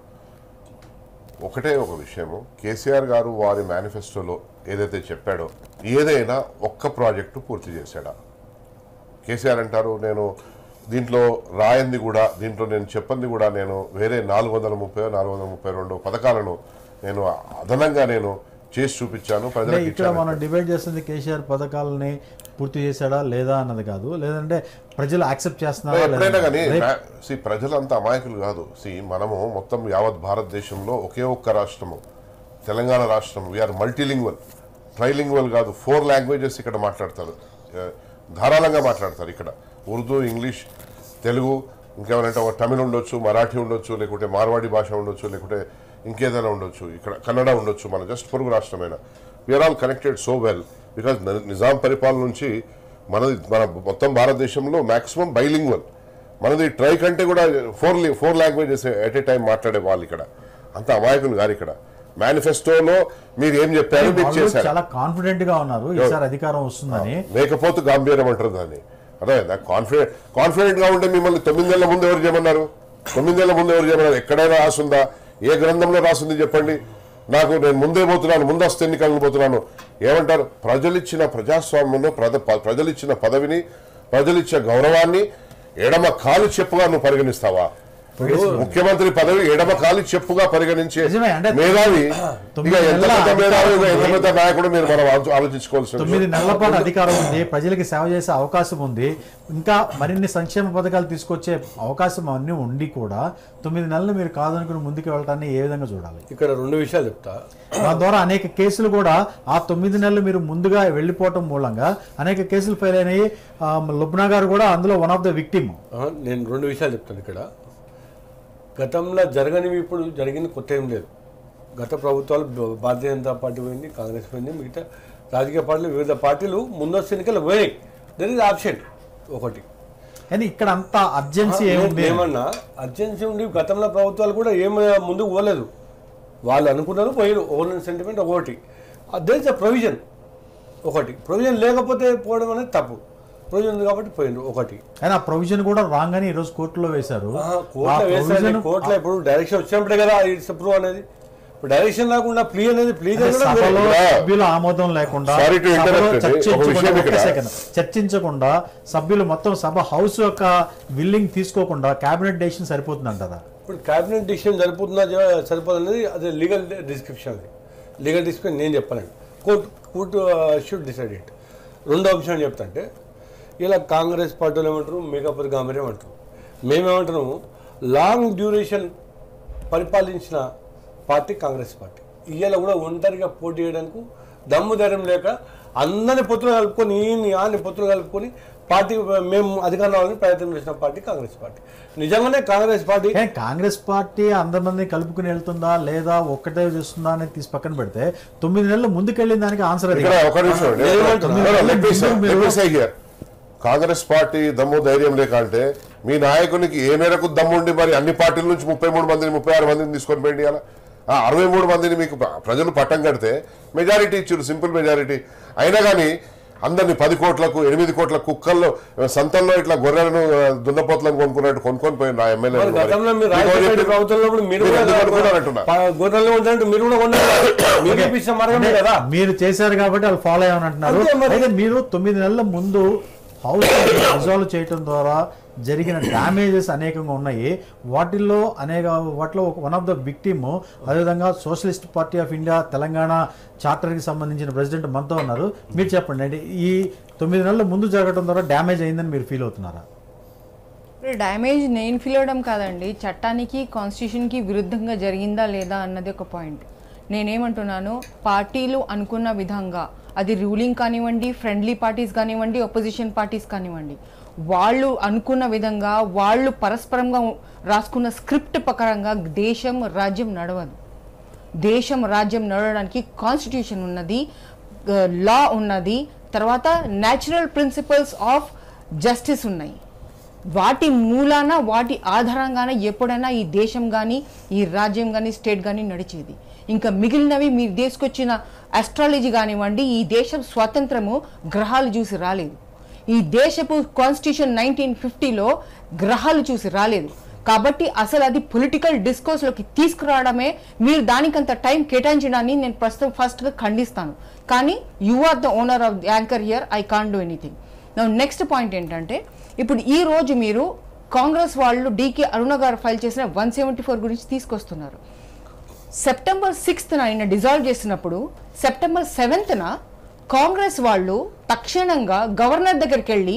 ఒకటే ఒక విషయము కేసీఆర్ గారు వారి మేనిఫెస్టోలో ఏదైతే చెప్పాడో ఏదైనా ఒక్క ప్రాజెక్టు పూర్తి చేశాడా కేసీఆర్ అంటారు నేను దీంట్లో రాయంది కూడా దీంట్లో నేను చెప్పంది కూడా నేను వేరే నాలుగు వందల ముప్పై నాలుగు వందల ముప్పై రెండు పథకాలను నేను అదనంగా నేను చేసి చూపించాను అంటే ప్రజలకు ఇక్కడ ఇచ్చాను మనం డిబేట్ చేస్తుంది కేసీఆర్ పథకాలని పూర్తి చేశాడా లేదా అన్నది కాదు లేదంటే ప్రజలు యాక్సెప్ట్ చేస్తున్నారా ఎప్పుడైనా లేదా? కానీ రేపు- సి ప్రజలంతా అమాయకులు కాదు సి మనము మొత్తం యావత్ భారతదేశంలో ఒకే ఒక్క రాష్ట్రము తెలంగాణ రాష్ట్రం వీఆర్ మల్టీలింగ్వల్ ట్రైలింగ్వల్ కాదు ఫోర్ లాంగ్వేజెస్ ఇక్కడ మాట్లాడతారు ఆ, ధారాళంగా మాట్లాడతారు ఇక్కడ ఉర్దూ ఇంగ్లీష్ తెలుగు ఇంకేమైనా ఒక తమిళ్ ఉండొచ్చు మరాఠీ ఉండొచ్చు లేకుంటే మార్వాడి భాష ఉండొచ్చు లేకుంటే ఇంకేదైనా ఉండొచ్చు ఇక్కడ కన్నడ ఉండొచ్చు మన జస్ట్ పొరుగు రాష్ట్రమైన we are all connected so well because Nizam పరిపాలన నుంచి మనది మన మొత్తం భారతదేశంలో మాక్సిమం బైలింగ్వల్ మనది ట్రై కంటే కూడా four four languages at a time మాట్లాడే వాళ్ళు ఇక్కడ అంత అమాయకులు గారు ఇక్కడ మేనిఫెస్టోలో మీరు ఏం చెప్పారు మీరు వాళ్ళు చేశారు చాలా కాన్ఫిడెంట్ గా ఉన్నారు ఈసారి అధికారం వస్తుందని లేకపోతే గాంభీర్యం అంటారు దాన్ని అదే కాన్ఫిడెంట్ కాన్ఫిడెంట్ గా ఉంటే మిమ్మల్ని తొమ్మిది నెలల ముందు ఎవరు చేయమన్నారు తొమ్మిది నెలల ముందు ఎవరు చేయమన్నారు ఎక్కడైనా రాసుందా ఏ గ్రంథంలో రాసింది చెప్పండి నాకు నేను ముందే పోతున్నాను ముందస్తు ఎన్నికలకు పోతున్నాను ఏమంటారు ప్రజలిచ్చిన ప్రజాస్వామ్యంలో ప్రజ ప్రజలిచ్చిన పదవిని ప్రజలిచ్చిన గౌరవాన్ని ఎడమ కాలు చెప్పుగా నువ్వు పరిగణిస్తావా ముఖ్యమంత్రి పదవి ఎడమ కాలు చెప్పుగా పరిగణించే నిజమే, అంటే మేధావి తొమ్మిది ఇక ఎంత నెలల పెద్ద మేధావి అధికారం ఎంత ఉంది. పెద్ద నాయకుడు మీరు మనం ఆలో- ఆలోచించుకోవాల్సిన తొమ్మిది విషయం. నెలల పాటు అధికారం ఉంది ప్రజలకి సేవ చేసే అవకాశం ఉంది ఇంకా మరిన్ని సంక్షేమ పథకాలు తీసుకొచ్చే అవకాశం అన్నీ ఉండి కూడా తొమ్మిది నెలలు మీరు కాదనుకుని ముందుకు వెళ్ళటాన్ని ఏ విధంగా చూడాలి ఇక్కడ రెండు విషయాలు చెప్తా దాని ద్వారా అనేక కేసులు కూడా ఆ తొమ్మిది నెలలు మీరు ముందుగా వెళ్ళిపోవటం మూలంగా అనేక కేసులు ఫెయిల్ అయినాయి ఆ, లుబ్నా గారు కూడా అందులో వన్ ఆఫ్ ద విక్టిమ్ ఆ, నేను రెండు విషయాలు చెప్తాను ఇక్కడ గతంలో జరగనివి ఇప్పుడు జరిగింది కొత్త ఏం లేదు గత ప్రభుత్వాలు బ- భారతీయ జనతా పార్టీ పోయింది కాంగ్రెస్ పోయింది మిగతా రాజకీయ పార్టీలు వివిధ పార్టీలు ముందస్తు ఎన్నికలు పోయినాయి దర్ ఇస్ ఆప్షన్ ఒకటి కానీ ఇక్కడ అంత అర్జెన్సీ ఏముంది ఏమన్నా అర్జెన్సీ ఉండి గతంలో ప్రభుత్వాలు కూడా ఏం ముందుకు పోలేదు వాళ్ళు అనుకున్నారు పోయారు ఓన్ సెంటిమెంట్ ఒకటి దేర్ ఇస్ అ ప్రొవిజన్ ఒకటి ప్రొవిజన్ లేకపోతే పోవడం అనేది తప్పు ప్రొవిజన్ ఉంది కాబట్టి పోయిండ్రు ఒకటి కానీ ఆ ప్రొవిజన్ కూడా రాంగ్ అని ఈరోజు కోర్టులో వేశారు ఆ, ఆ కోర్టులో వేస్తారు provision- కోర్టులో ఇప్పుడు డైరెక్షన్ వచ్చినప్పుడే కదా ఇట్స్ అప్రూవ్ అనేది ఇప్పుడు డైరెక్షన్ లేకుండా ప్లీ అనేది ప్లీ అంటే సభలో ఇక్కడ- సభ్యుల ఆమోదం లేకుండా Sorry to సభలో interrupt అండి. ఒక చర్చించకుండా- విషయం ఇక్కడ- ఒక్క second. చర్చించకుండా సభ్యులు మొత్తం సభ హౌస్ యొక్క విల్లింగ్ తీసుకోకుండా కేబినెట్ డెసిషన్ సరిపోతుంది అంటారా ఇప్పుడు క్యాబినెట్ డిసిషన్ సరిపోతుందా జ- సరిపోదు అనేది అది లీగల్ డిస్క్రిప్షన్ అది లీగల్ డిస్క్రిప్షన్ నేను చెప్పానండి court court should decide it రెండో అంశం చెప్తాంటే ఇలా కాంగ్రెస్ పార్టీలు ఏమంటారు మేకపరి గాంభీర్యం అంటారు మేమేమంటున్నాము లాంగ్ డ్యూరేషన్ పరిపాలించిన పార్టీ కాంగ్రెస్ పార్టీ ఇవాళ కూడా ఒంటరిగా పోటీ చేయడానికి దమ్ము ధైర్యం లేక అందరిని పొత్తులు కలుపుకొని ఈయన్ని ఆని పొత్తులు కలుపుకొని పార్టీ మేము అధికారం రావాలని ప్రయత్నం చేసిన పార్టీ కాంగ్రెస్ పార్టీ నిజంగానే కాంగ్రెస్ పార్టీ కానీ కాంగ్రెస్ పార్టీ అందరిమంది కలుపుకుని వెళ్తుందా లేదా ఒక్కటే చూస్తుందా అనేది తీసి పక్కన పెడితే తొమ్మిది నెలలు ముందుకెళ్ళిన దానికి ఆన్సర్ అది ఇక్కడ ఒక నిమిషం ఏమంటున్నారు? No, no, let me say- let me say here. Congress party దమ్ము ధైర్యం లేక అంటే మీ నాయకునికి ఏ మేరకు దమ్ముండి మరి అన్ని పార్టీల నుంచి ముప్పై మూడు మందిని ముప్పై ఆరు మందిని తీసుకొని పోయింది అలా ఆ అరవై మూడు మందిని మీకు ప్ర- ప్రజలు పట్టం కడితే మెజారిటీ ఇచ్చారు సింపుల్ మెజారిటీ అయినా కానీ అందరిని పది కోట్లకు ఎనిమిది కోట్ల కుక్కల్లో సంతంలో ఇట్లా గొర్రెలను ఆ, దున్నపోతులను కొనుక్కున్నట్టు కొనుక్కొని పోయింది ఆ ఎమ్మెల్యే మరి గతంలో మీరు రాజశేఖర ప్రభుత్వంలో కూడా మీరు కూడా అనుకున్నారంటున్నా ప- గొర్రెలు ఉంటే మీరు కూడా కొన్నారు మీరు ఇప్పించిన మార్గమే కదా మీరు చేశారు కాబట్టి వాళ్ళు ఫాలో అయ్యామని అంటున్నారు అంతే మరి. అయితే మీరు తొమ్మిది నెలల ముందు హౌస్ రిజాల్వ్ చేయటం ద్వారా జరిగిన డ్యామేజెస్ అనేకంగా ఉన్నాయి వాటిల్లో అనేక వాటిలో వన్ ఆఫ్ ద విక్టిమ్ అదేవిధంగా socialist party of India Telangana చార్టర్కి సంబంధించిన ప్రెసిడెంట్ మనతో ఉన్నారు మీరు చెప్పండి అంటే ఈ తొమ్మిది నెలల ముందు జరగడం ద్వారా డ్యామేజ్ అయిందని మీరు ఫీల్ అవుతున్నారా ఇప్పుడు డ్యామేజ్ నేను ఫీల్ అవడం కాదండి చట్టానికి కాన్స్టిట్యూషన్కి విరుద్ధంగా జరిగిందా లేదా అన్నది ఒక పాయింట్ నేనేమంటున్నాను పార్టీలు అనుకున్న విధంగా అది రూలింగ్ కానివ్వండి ఫ్రెండ్లీ పార్టీస్ కానివ్వండి ఒపోజిషన్ పార్టీస్ కానివ్వండి వాళ్ళు అనుకున్న విధంగా వాళ్ళు పరస్పరంగా రాసుకున్న స్క్రిప్ట్ ప్రకారంగా దేశం రాజ్యం నడవదు దేశం రాజ్యం నడవడానికి కాన్స్టిట్యూషన్ ఉన్నది లా ఉన్నది తర్వాత న్యాచురల్ ప్రిన్సిపల్స్ ఆఫ్ జస్టిస్ ఉన్నాయి వాటి మూలాన వాటి ఆధారంగానే ఎప్పుడైనా ఈ దేశం కానీ ఈ రాజ్యం కానీ స్టేట్ కానీ నడిచేది ఇంకా మిగిలినవి మీరు తీసుకొచ్చిన అస్ట్రాలజీ కానివ్వండి ఈ దేశం స్వాతంత్రము గ్రహాలు చూసి రాలేదు ఈ దేశపు కాన్స్టిట్యూషన్ నైన్టీన్ ఫిఫ్టీలో గ్రహాలు చూసి రాలేదు కాబట్టి అసలు అది పొలిటికల్ డిస్కోర్స్లోకి తీసుకురావడమే మీరు దానికంత టైం కేటాయించడాన్ని నేను ప్రస్తుతం ఫస్ట్గా ఖండిస్తాను కానీ you are the owner of the anchor here I can do anything next point ఏంటంటే ఇప్పుడు ఈ రోజు మీరు కాంగ్రెస్ వాళ్ళు డీకే అరుణ గారు ఫైల్ చేసిన వన్ సెవెంటీ ఫోర్ గురించి తీసుకొస్తున్నారు సెప్టెంబర్ సిక్స్త్న ఆయన డిజాల్వ్ చేసినప్పుడు సెప్టెంబర్ సెవెంత్న కాంగ్రెస్ వాళ్ళు తక్షణంగా గవర్నర్ దగ్గరికి వెళ్ళి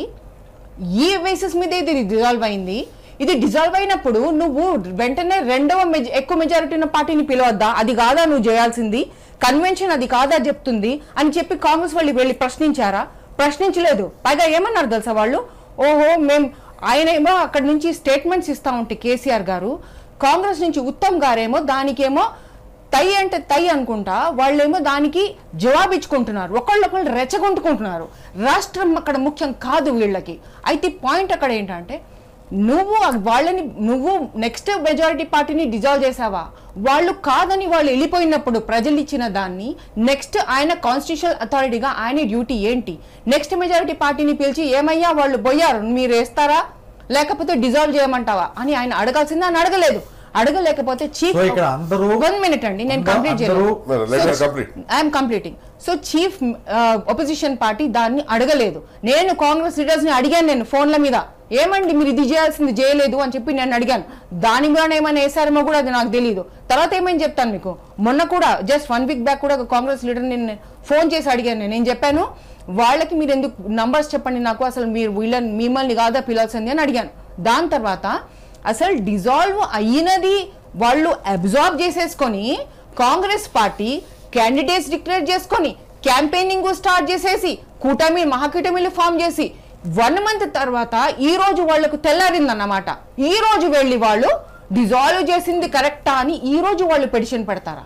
ఈ బేసిస్ మీద ఇది డిజాల్వ్ అయింది ఇది డిజాల్వ్ అయినప్పుడు నువ్వు వెంటనే రెండవ మెజ- ఎక్కువ మెజారిటీ ఉన్న పార్టీని పిలవద్దా అది కాదా నువ్వు చేయాల్సింది కన్వెన్షన్ అది కాదా చెప్తుంది అని చెప్పి కాంగ్రెస్ వాళ్ళు వెళ్ళి ప్రశ్నించారా ప్రశ్నించలేదు పైగా ఏమన్నారు తెలుసా వాళ్ళు ఓహో మేం ఆయన ఏమో అక్కడి నుంచి స్టేట్మెంట్స్ ఇస్తా ఉంటే కేసీఆర్ గారు కాంగ్రెస్ నుంచి ఉత్తమ్ గారేమో దానికేమో తై అంటే తై అనుకుంటా వాళ్ళేమో దానికి జవాబిచ్చుకుంటున్నారు ఒకళ్ళొకళ్ళు రెచ్చగొట్టుకుంటున్నారు రాష్ట్రం అక్కడ ముఖ్యం కాదు వీళ్ళకి అయితే పాయింట్ అక్కడ ఏంటంటే నువ్వు వాళ్ళని నువ్వు నెక్స్ట్ మెజారిటీ పార్టీని డిజాల్వ్ చేసావా వాళ్ళు కాదని వాళ్ళు వెళ్ళిపోయినప్పుడు ప్రజలు ఇచ్చిన దాన్ని నెక్స్ట్ ఆయన కాన్స్టిట్యూషనల్ అథారిటీగా ఆయన డ్యూటీ ఏంటి నెక్స్ట్ మెజారిటీ పార్టీని పిలిచి ఏమయ్యా వాళ్ళు పోయారు మీరు వేస్తారా లేకపోతే డిజాల్వ్ చేయమంటావా అని ఆయన అడగాల్సిందే అని అడగలేదు అడగలేకపోతే చీఫ్ సో ఇక్కడ అందరూ వన్ మినిట్ అండి నేను అందరూ- కంప్లీట్ అందరూ- No, let her complete. I'm completing so chief opposition party దాన్ని అడగలేదు నేను కాంగ్రెస్ లీడర్స్ ని అడిగాను నేను ఫోన్ల మీద ఏమండి మీరు ఇది చేయాల్సింది చేయలేదు అని చెప్పి నేను అడిగాను దాని మీద ఏమైనా వేసారేమో కూడా అది నాకు తెలియదు తర్వాత ఏమైంది చెప్తాను మీకు మొన్న కూడా జస్ట్ వన్ వీక్ బ్యాక్ కూడా ఒక కాంగ్రెస్ లీడర్ నేను ఫోన్ చేసి అడిగాను నేను నేను చెప్పాను వాళ్ళకి మీరు ఎందుకు నంబర్స్ చెప్పండి నాకు అసలు మీరు వీళ్ళని మిమ్మల్ని కాదా పిలాల్సింది అని అడిగాను దాని తర్వాత అసలు డిజాల్వ్ అయినది వాళ్ళు అబ్జార్బ్ చేసేసుకొని కాంగ్రెస్ పార్టీ క్యాండిడేట్స్ డిక్లేర్ చేసుకొని క్యాంపెయినింగ్ స్టార్ట్ చేసేసి కూటమి మహాకూటమిలు ఫామ్ చేసి వన్ మంత్ తర్వాత ఈ రోజు వాళ్లకు తెల్లారిందన్నమాట ఈ రోజు వెళ్ళి వాళ్ళు డిజాల్వ్ చేసింది కరెక్టా అని ఈ రోజు వాళ్ళు పెటిషన్ పెడతారా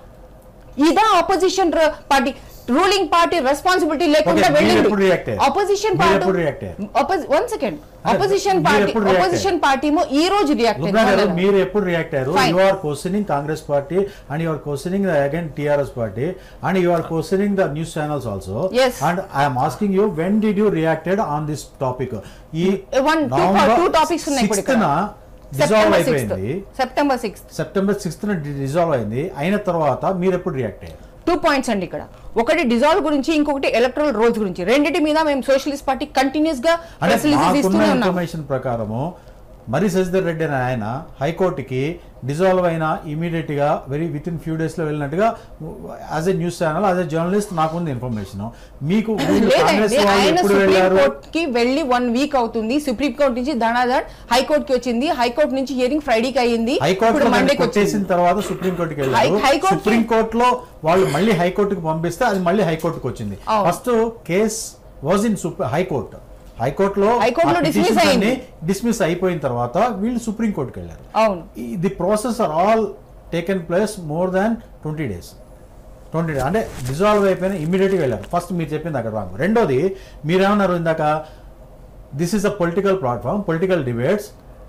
ఇదా opposition party ruling party responsibility లేకుండా Okay, మీరు ఎప్పుడు react వెళ్ళింది అయ్యారు? ఆపోజిషన్ మీరు ఎప్పుడు react అయ్యారు? పార్టీ వన్ సెకండ్ ఆపోజిషన్ మీరు పార్టీ ఎప్పుడు react ఆపోజిషన్ పార్టీ ఈ రోజు రియాక్ట్ లుబ్నా గారు మీరు ఎప్పుడు రియాక్ట్ అయ్యారు Fine. You are questioning Congress party and you are questioning again TRS party and you are questioning the news channels also Yes. And I'm asking you when did you reacted on this topic ఈ One, two- two topics ఉన్నాయి ఇప్పుడు ఇక్కడ. Dissolve అయిపోయింది September sixth September sixth dissolve అయింది అయిన తర్వాత మీరు ఎప్పుడు రియాక్ట్ అయ్యారు టూ పాయింట్స్ అండి ఇక్కడ ఒకటి డిజాల్వ్ గురించి ఇంకొకటి ఎలక్ట్రల్ రోల్స్ గురించి రెండింటి మీద మేము సోషలిస్ట్ పార్టీ కంటిన్యూస్ గా అంటే press releases మాకున్న ఇస్తూనే ఉన్నాం ఇన్ఫర్మేషన్ ప్రకారము మరి శశిధర్ రెడ్డి అనే ఆయన హైకోర్టుకి డిజాల్వ్ అయిన ఇమీడియట్ గా very with in few days లో వెళ్ళినట్టుగా as a news channel as a journalist నాకుంది ఇన్ఫర్మేషన్ మీకు వీళ్ళు కాంగ్రెస్ లేదండి వాళ్ళు ఆయన ఎప్పుడు సుప్రీం వెళ్ళారు కోర్ట్ కి వెళ్ళి వన్ వీక్ అవుతుంది సుప్రీం కోర్ట్ నుంచి ధనాధర్ హైకోర్ట్ కి వచ్చింది హైకోర్ట్ నుంచి హియరింగ్ ఫ్రైడేకి అయ్యింది హైకోర్టులో ఇప్పుడు దాన్ని మండేకి కొట్టేసిన వచ్చింది తర్వాత సుప్రీం కోర్టుకి వెళ్ళారు హై- హైకోర్టుకి- సుప్రీం కోర్టులో వాళ్ళు మళ్ళీ హైకోర్టుకి పంపిస్తే అది మళ్ళీ హైకోర్టుకి వచ్చింది అవును. First case was in high court హైకోర్టులో హైకోర్టులో dismiss అయింది. డిస్మిస్ అయిపోయిన తర్వాత వీళ్ళు సుప్రీం కోర్టుకి వెళ్ళారు అవును the process are all taken place more than twenty days twenty days అంటే డిజాల్వ్ అయిపోయిన ఇమీడియట్గా వెళ్ళారు ఫస్ట్ మీరు చెప్పింది అక్కడ రాంగ్ రెండోది మీరేమన్నారు ఇందాక this is a political platform political debates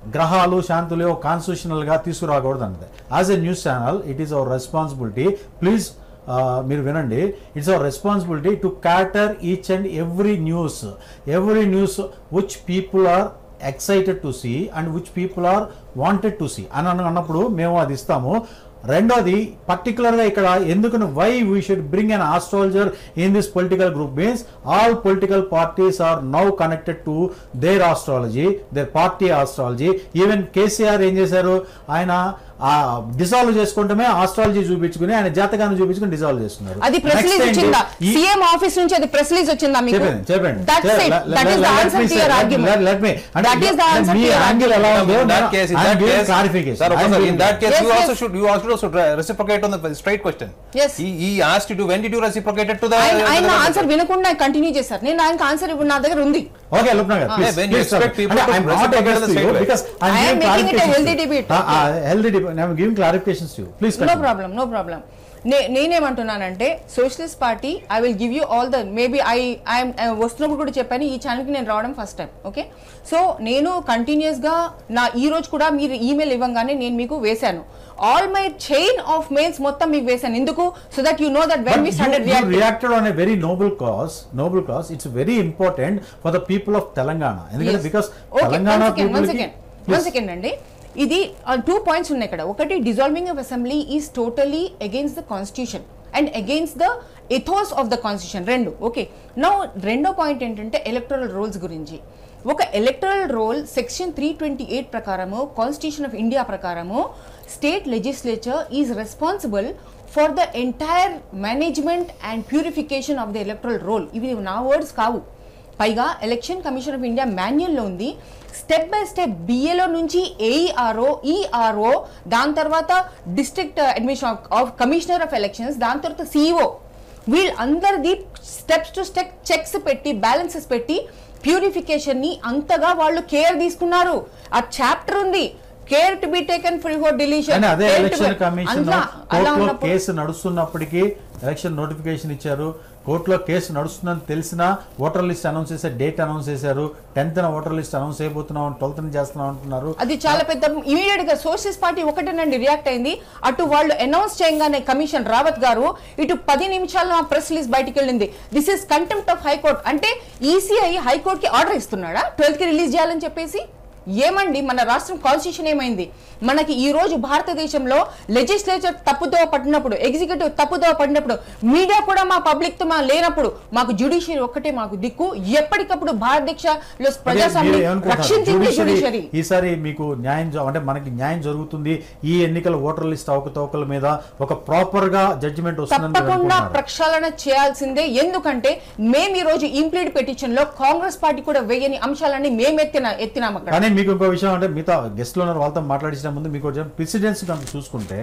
గ్రహాలు శాంతులు కాన్స్టిట్యూషనల్గా తీసుకురాకూడదు అన్నది as a news channel it is our responsibility please మీరు వినండి it's our responsibility to cater each and every news every news which people are excited to see and which people are wanted to see అని అన్న- అన్నప్పుడు మేము అది ఇస్తాము రెండోది పర్టికులర్గా ఇక్కడ ఎందుకు why we should bring an astrologer in this political group means all political parties are now connected to their astrology their party astrology even KCR ఏం చేశారు ఆయన డిసాల్వ్ చేసుకుంటమే ఆస్ట్రాలజీ చూపించుకుని ఆయన జాతకాన్ని చూపించుకుని డిసాల్వ్ చేసుకున్నారు అది ప్రెస్ Next రిలీజ్ ఏంటి? వచ్చిందా ఈ- సీఎం ఆఫీస్ నుంచి అది ప్రెస్ రిలీజ్ వచ్చిందా మీకు చెప్పండి చెప్పండి that's it that is the answer to your argument let me That is the answer మీ to your యాంగిల్ ఎలా ఉందో in that case, in that case, clarification sir, okay, sir, in that case, Yes, you also yes. should, you also should reciprocate on the straight question. Yes. He, he asked you to, when did you reciprocate it to the? ఆయన to the ఆయన government? Answer వినకుండా continue చేశారు నేను ఆయనకి answer ఇప్పుడు నా దగ్గర ఉంది ఓకే లుప్నా గారు Yeah, when you expect people to reciprocate in the same way. because I am making it a healthy debate. healthy debate i'm giving clarifications to you please no continue. Problem no problem నేనేమంటున్నానంటే socialist party I will give you all the maybe I I'm వస్తున్నప్పుడు కూడా చెప్పాను ఈ ఛానల్కి నేను రావడం first time okay so నేను కంటిన్యూస్గా నా ఈ రోజు కూడా మీరు ఈమెయిల్ ఇవ్వగానే నేను మీకు వేశాను all my chain of mails మొత్తం మీకు వేశాను ఎందుకు so that you know that But when we you, started you reacted on a very noble cause. Noble cause. It's very important for the people of Telangana. ఎందుకంటే because Telangana people one second one second అండి ఇది two points ఉన్నాయి ఇక్కడ ఒకటి dissolving of assembly is totally against the constitution and against the ethos of the constitution రెండు okay no రెండో point ఏంటంటే electoral rolls గురించి ఒక electoral roll section three twenty eight ప్రకారము కాన్స్టిట్యూషన్ ఆఫ్ ఇండియా ప్రకారము state legislature is responsible for the entire management and purification of the electoral roll ఇవి నా words కావు పైగా ఎలక్షన్ కమిషన్ ఆఫ్ ఇండియా మాన్యువల్లో ఉంది స్టెప్ బై స్టెప్ బిఏలో నుంచి AERO ERO దాని తర్వాత district admission of commissioner of elections దాని తర్వాత సిఇఓ వీళ్ళందరిది స్టెప్స్ టు స్టెప్ చెక్స్ పెట్టి బ్యాలెన్సెస్ పెట్టి ప్యూరిఫికేషన్ ని అంతగా వాళ్ళు కేర్ తీసుకున్నారు ఆ చాప్టర్ ఉంది care to be taken for for deletion కానీ అదే ఎలక్షన్ కమిషన్ కోర్టులో కేసు నడుస్తున్నప్పటికీ ఎలక్షన్ నోటిఫికేషన్ ఇచ్చారు కోర్టులో కేసు నడుస్తుందని తెలిసినా ఓటర్ లిస్ట్ అనౌన్స్ చేసే డేట్ అనౌన్స్ చేశారు టెన్త్ ఓటర్ లిస్ట్ అనౌన్స్ చేయబోతున్నాం ట్వెల్త్ చేస్తున్నాం అంటున్నారు అది చాలా పెద్ద ఇమీడియట్ గా సోషలిస్ట్ పార్టీ ఒకటేనండి రియాక్ట్ అయింది అటు వాళ్ళు అనౌన్స్ చేయగానే కమిషన్ రావత్ గారు ఇటు పది నిమిషాల్లో ఆ ప్రెస్ రిలీజ్ బయటికి వెళ్ళింది this is contempt of high court అంటే ఈసీఐ హైకోర్ట్ కి ఆర్డర్ ఇస్తున్నాడా ట్వెల్త్ కి రిలీజ్ చేయాలని చెప్పేసి ఏమండి మన రాష్ట్రం కాన్స్టిట్యూషన్ ఏమైంది మనకి ఈ రోజు భారతదేశంలో లెజిస్లేచర్ తప్పుదోవ పడినప్పుడు ఎగ్జిక్యూటివ్ తప్పుదోవ పడినప్పుడు మీడియా కూడా మా పబ్లిక్ తో మా లేనప్పుడు మాకు జ్యుడిషియరీ ఒక్కటే మాకు దిక్కు ఎప్పటికప్పుడు భారతదేశంలో అదే మీరు ప్రజాస్వామ్యం ఏమనుకుంటున్నారు? రక్షించింది Judiciary జ్యుడిషియరీ ఈసారి మీకు న్యాయం జ- అంటే మనకి న్యాయం జరుగుతుంది ఈ ఎన్నికల ఓటర్ లిస్ట్ అవకతవకల మీద ఒక ప్రాపర్ గా జడ్జిమెంట్ వస్తుందని మీరు తప్పకుండా అనుకుంటున్నారా? ప్రక్షాళన చేయాల్సిందే ఎందుకంటే మేము ఈ రోజు ఇంప్లీడ్ పెటిషన్ లో కాంగ్రెస్ పార్టీ కూడా వేయని అంశాలన్నీ మేము ఎత్తిన ఎత్తినాం అక్కడ కానీ మీకు ఇంకో విషయం అంటే మిగతా గెస్ట్లు ఉన్నారు వాళ్ళతో మాట్లాడించిన ముందు మీకు ప్రెసిడెన్స్ కనుక చూసుకుంటే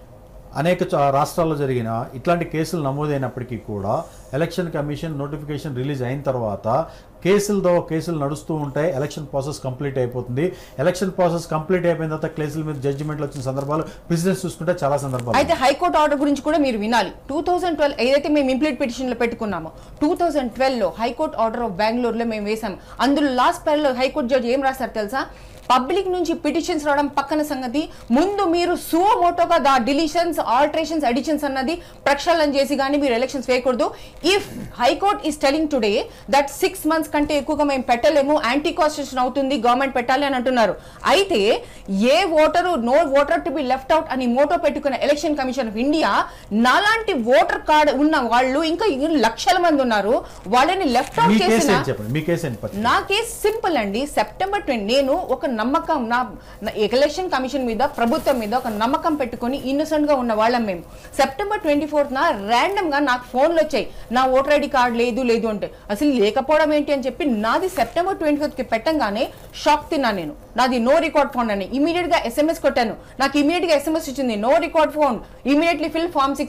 అనేక చ- రాష్ట్రాల్లో జరిగిన ఇట్లాంటి కేసులు నమోదైనప్పటికీ కూడా ఎలక్షన్ కమిషన్ నోటిఫికేషన్ రిలీజ్ అయిన తర్వాత కేసులతో కేసులు నడుస్తూ ఉంటాయి ఎలక్షన్ ప్రాసెస్ కంప్లీట్ అయిపోతుంది ఎలక్షన్ ప్రాసెస్ కంప్లీట్ అయిపోయిన తర్వాత కేసుల మీద జడ్జిమెంట్లు వచ్చిన సందర్భాలు ప్రెసిడెన్స్ చూసుకుంటే చాలా సందర్భాలు అయితే హైకోర్టు ఆర్డర్ గురించి కూడా మీరు వినాలి టూ థౌసండ్ ట్వెల్వ్ ఏదైతే మేము ఇంప్లీట్ పిటిషన్ లో పెట్టుకున్నామో టూ థౌసండ్ ట్వెల్వ్ లో హైకోర్టు ఆర్డర్ ఆఫ్ బెంగళూరులో మేము వేసాం అందులో లాస్ట్ పేర్ లో హైకోర్టు జడ్జి ఏం రాశారు తెలుసా పబ్లిక్ నుంచి పిటిషన్స్ రావడం పక్కన సంగతి ముందు మీరు సువో మోటోగా దా డిలీషన్స్ ఆల్టరేషన్స్ అడిషన్స్ అన్నది ప్రక్షాళన చేసి కానీ మీరు ఎలక్షన్స్ వేయకూడదు if high court is telling today that six months కంటే ఎక్కువగా మేము పెట్టలేము యాంటీ కాన్స్టిట్యూషన్ అవుతుంది గవర్నమెంట్ పెట్టాలి అని అంటున్నారు అయితే ఏ voter no voter to be left out అని మోటో పెట్టుకున్న ఎలక్షన్ కమిషన్ ఆఫ్ ఇండియా నాలాంటి ఓటర్ కార్డ్ ఉన్న వాళ్ళు ఇంకా ఇన్ని లక్షల మంది ఉన్నారు వాళ్ళని లెఫ్ట్ మీ అవుట్ కేసు చేసిన ఏంటి చెప్పండి మీ కేసు ఏంటి పరిస్థితి? నా కేసు సింపుల్ అండి సెప్టెంబర్ ట్వంటీ నేను ఒక నమ్మకం నా నా ఎలక్షన్ కమిషన్ మీద ప్రభుత్వం మీద ఒక నమ్మకం పెట్టుకొని ఇన్నోసెంట్ గా ఉన్న వాళ్ళం మేము సెప్టెంబర్ ట్వంటీ ఫోర్త్ నా ర్యాండమ్ గా నాకు ఫోన్లు వచ్చాయి నా ఓటర్ ఐడి కార్డ్ లేదు లేదు అంటే అసలు లేకపోవడం ఏంటి అని చెప్పి నాది సెప్టెంబర్ ట్వంటీ ఫోర్త్ కి పెట్టంగానే షాక్ తిన్నా నేను నాది నో రికార్డ్ ఫోన్ అని ఇమీడియట్ గా ఎస్ఎంఎస్ కొట్టాను నాకు ఇమీడియట్ గా ఎస్ఎంఎస్ వచ్చింది no record phone immediately fill form six అని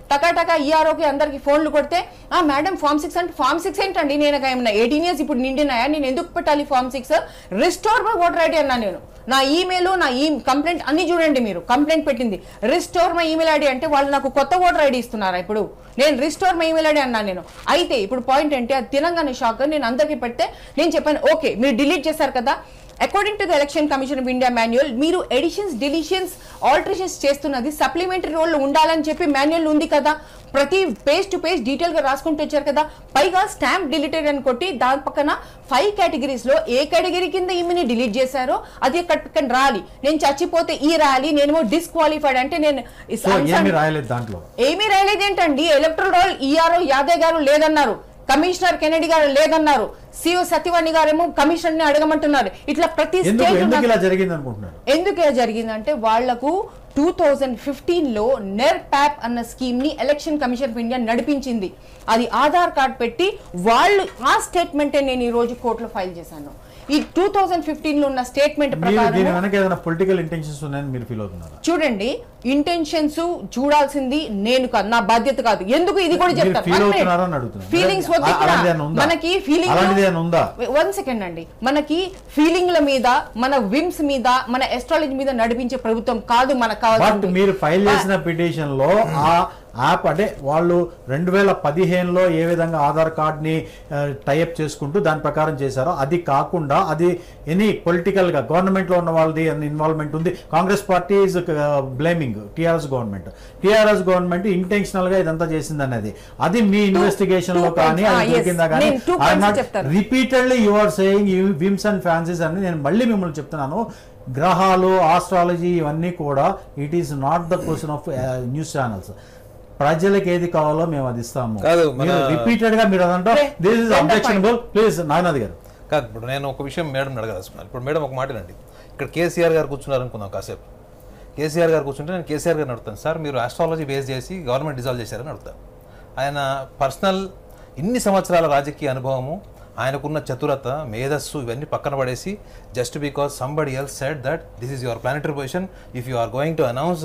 టకా టకా ఈఆర్ఓకి అందరికి ఫోన్లు కొడితే ఆ మేడం ఫామ్ సిక్స్ అంటే ఫామ్ సిక్స్ ఏంటండి నేను ఏమన్నా ఎయిటీన్ ఇయర్స్ ఇప్పుడు నిండినాయా నేను ఎందుకు పెట్టాలి form six restore my voter ID అన్నా నేను నా ఈమెయిల్ నా ఈ కంప్లైంట్ అన్ని చూడండి మీరు కంప్లైంట్ పెట్టింది రిస్టోర్ మై ఈమెయిల్ ఐడి అంటే వాళ్ళు నాకు కొత్త ఓటర్ ఐడి ఇస్తున్నారా ఇప్పుడు నేను రిస్టోర్ మై ఈమెయిల్ ఐడి అన్నాను నేను అయితే ఇప్పుడు పాయింట్ ఏంటి అది తినంగానే షాక్ నేను అందరికీ పెడితే నేను చెప్పాను ఓకే మీరు డిలీట్ చేశారు కదా according to the election commission of India manual మీరు ఎడిషన్స్ డిలీషన్స్ ఆల్టరేషన్స్ చేస్తున్నది సప్లిమెంటరీ రోల్ ఉండాలని చెప్పి మాన్యువల్ ఉంది కదా ప్రతి పేజ్ టు పేజ్ డీటెయిల్ గా రాసుకుంటూ వచ్చారు కదా పైగా స్టాంప్ డిలీటెడ్ అని కొట్టి దాని పక్కన ఫైవ్ కేటగిరీస్ లో ఏ కేటగిరీ కింద ఈమెని డిలీట్ చేశారో అది అక్కడ పక్కన రాలి నేను చచ్చిపోతే ఈ రాలి నేనేమో డిస్క్వాలిఫైడ్ అంటే నేను సో ఏమీ రాయలేదు దాంట్లో ఏమీ రాయలేదేంటండి ఎలక్ట్రల్ రోల్ ఈఆర్ఓ యాదవ్ గారు లేదన్నారు కమిషనర్ కెనడి గారు లేదన్నారు సిఓ సత్యవాణి గారేమో కమిషనర్ ని అడగమంటున్నారు ఇట్లా ప్రతి ఎందుకు స్టేట్ ఎందుకు ఇలా జరిగింది అనుకుంటున్నారు ఎందుకు ఇలా జరిగిందంటే వాళ్లకు టూ థౌజండ్ ఫిఫ్టీన్ లో నెర్ ప్యాప్ అన్న స్కీమ్ ని ఎలక్షన్ కమిషన్ ఆఫ్ ఇండియా నడిపించింది అది ఆధార్ కార్డ్ పెట్టి వాళ్ళు ఆ స్టేట్మెంటే నేను ఈ రోజు కోర్టులో ఫైల్ చేశాను ఈ టూ థౌజండ్ ఫిఫ్టీన్ లో ఉన్న స్టేట్మెంట్ మీరు దీని ప్రకారం వెనక ఏదైనా పొలిటికల్ ఇంటెన్షన్స్ ఉన్నాయని మీరు ఫీల్ అవుతున్నారా చూడండి ఇంటెన్షన్స్ చూడాల్సింది నేను కాదు నా బాధ్యత కాదు ఎందుకు ఇది కూడా మీరు చెప్తాను feel అవుతున్నారా అని అడుగుతున్నాను. ఫీలింగ్స్ అలా- అలాంటిది ఏమైనా ఉందా? మనకి ఫీలింగ్ అలాంటిది ఏమైనా ఉందా? వన్ సెకండ్ అండి మనకి ఫీలింగ్ల మీద మన విమ్స్ మీద మన ఎస్ట్రాలజీ మీద నడిపించే ప్రభుత్వం కాదు మనకు బట్ కావాల్సింది మీరు ఫైల్ చేసిన పిటిషన్ లో ఆ యాప్ అంటే వాళ్ళు రెండు వేల పదిహేనులో ఏ విధంగా ఆధార్ కార్డ్ ని టైఅప్ చేసుకుంటూ దాని ప్రకారం చేశారో అది కాకుండా అది ఎనీ పొలిటికల్ గా గవర్నమెంట్ లో ఉన్న వాళ్ళది ఇన్వాల్వ్మెంట్ ఉంది Congress party is blaming TRS government TRS government intentional గా ఇదంతా చేసింది అనేది అది మీ ఇన్వెస్టిగేషన్ లో two కానీ points. అది Ah, yes. దొరికిందా కానీ నేను two points చెప్తాను. Repeatedly you are saying whims and fancies అని నేను మళ్ళీ మిమ్మల్ని చెప్తున్నాను గ్రహాలు ఆస్ట్రాలజీ ఇవన్నీ కూడా it is not the question of news channels ప్రజలకు ఏది కావాలో మేము అది ఇస్తాము కాదు, మన- రిపీటెడ్ గా మీరు అదంటే Okay. This is End the objectionable please Naganath గారు కాదు ఇప్పుడు నేను ఒక విషయం మేడం అడగదలుచుకున్నాను ఇప్పుడు మేడం ఒక మాటనండి ఇక్కడ కేసీఆర్ గారు కూర్చున్నారు అనుకుందాం కాసేపు కేసీఆర్ గారు కూర్చుంటే నేను కేసీఆర్ గారిని అడుగుతాను సార్ మీరు ఆస్ట్రాలజీ బేస్ చేసి గవర్నమెంట్ డిజాల్వ్ చేశారని అడుగుతాను ఆయన పర్సనల్ ఇన్ని సంవత్సరాల రాజకీయ అనుభవము ఆయనకున్న చతురత మేధస్సు ఇవన్నీ పక్కన పడేసి just because somebody else said that this is your planetary position if you are going to announce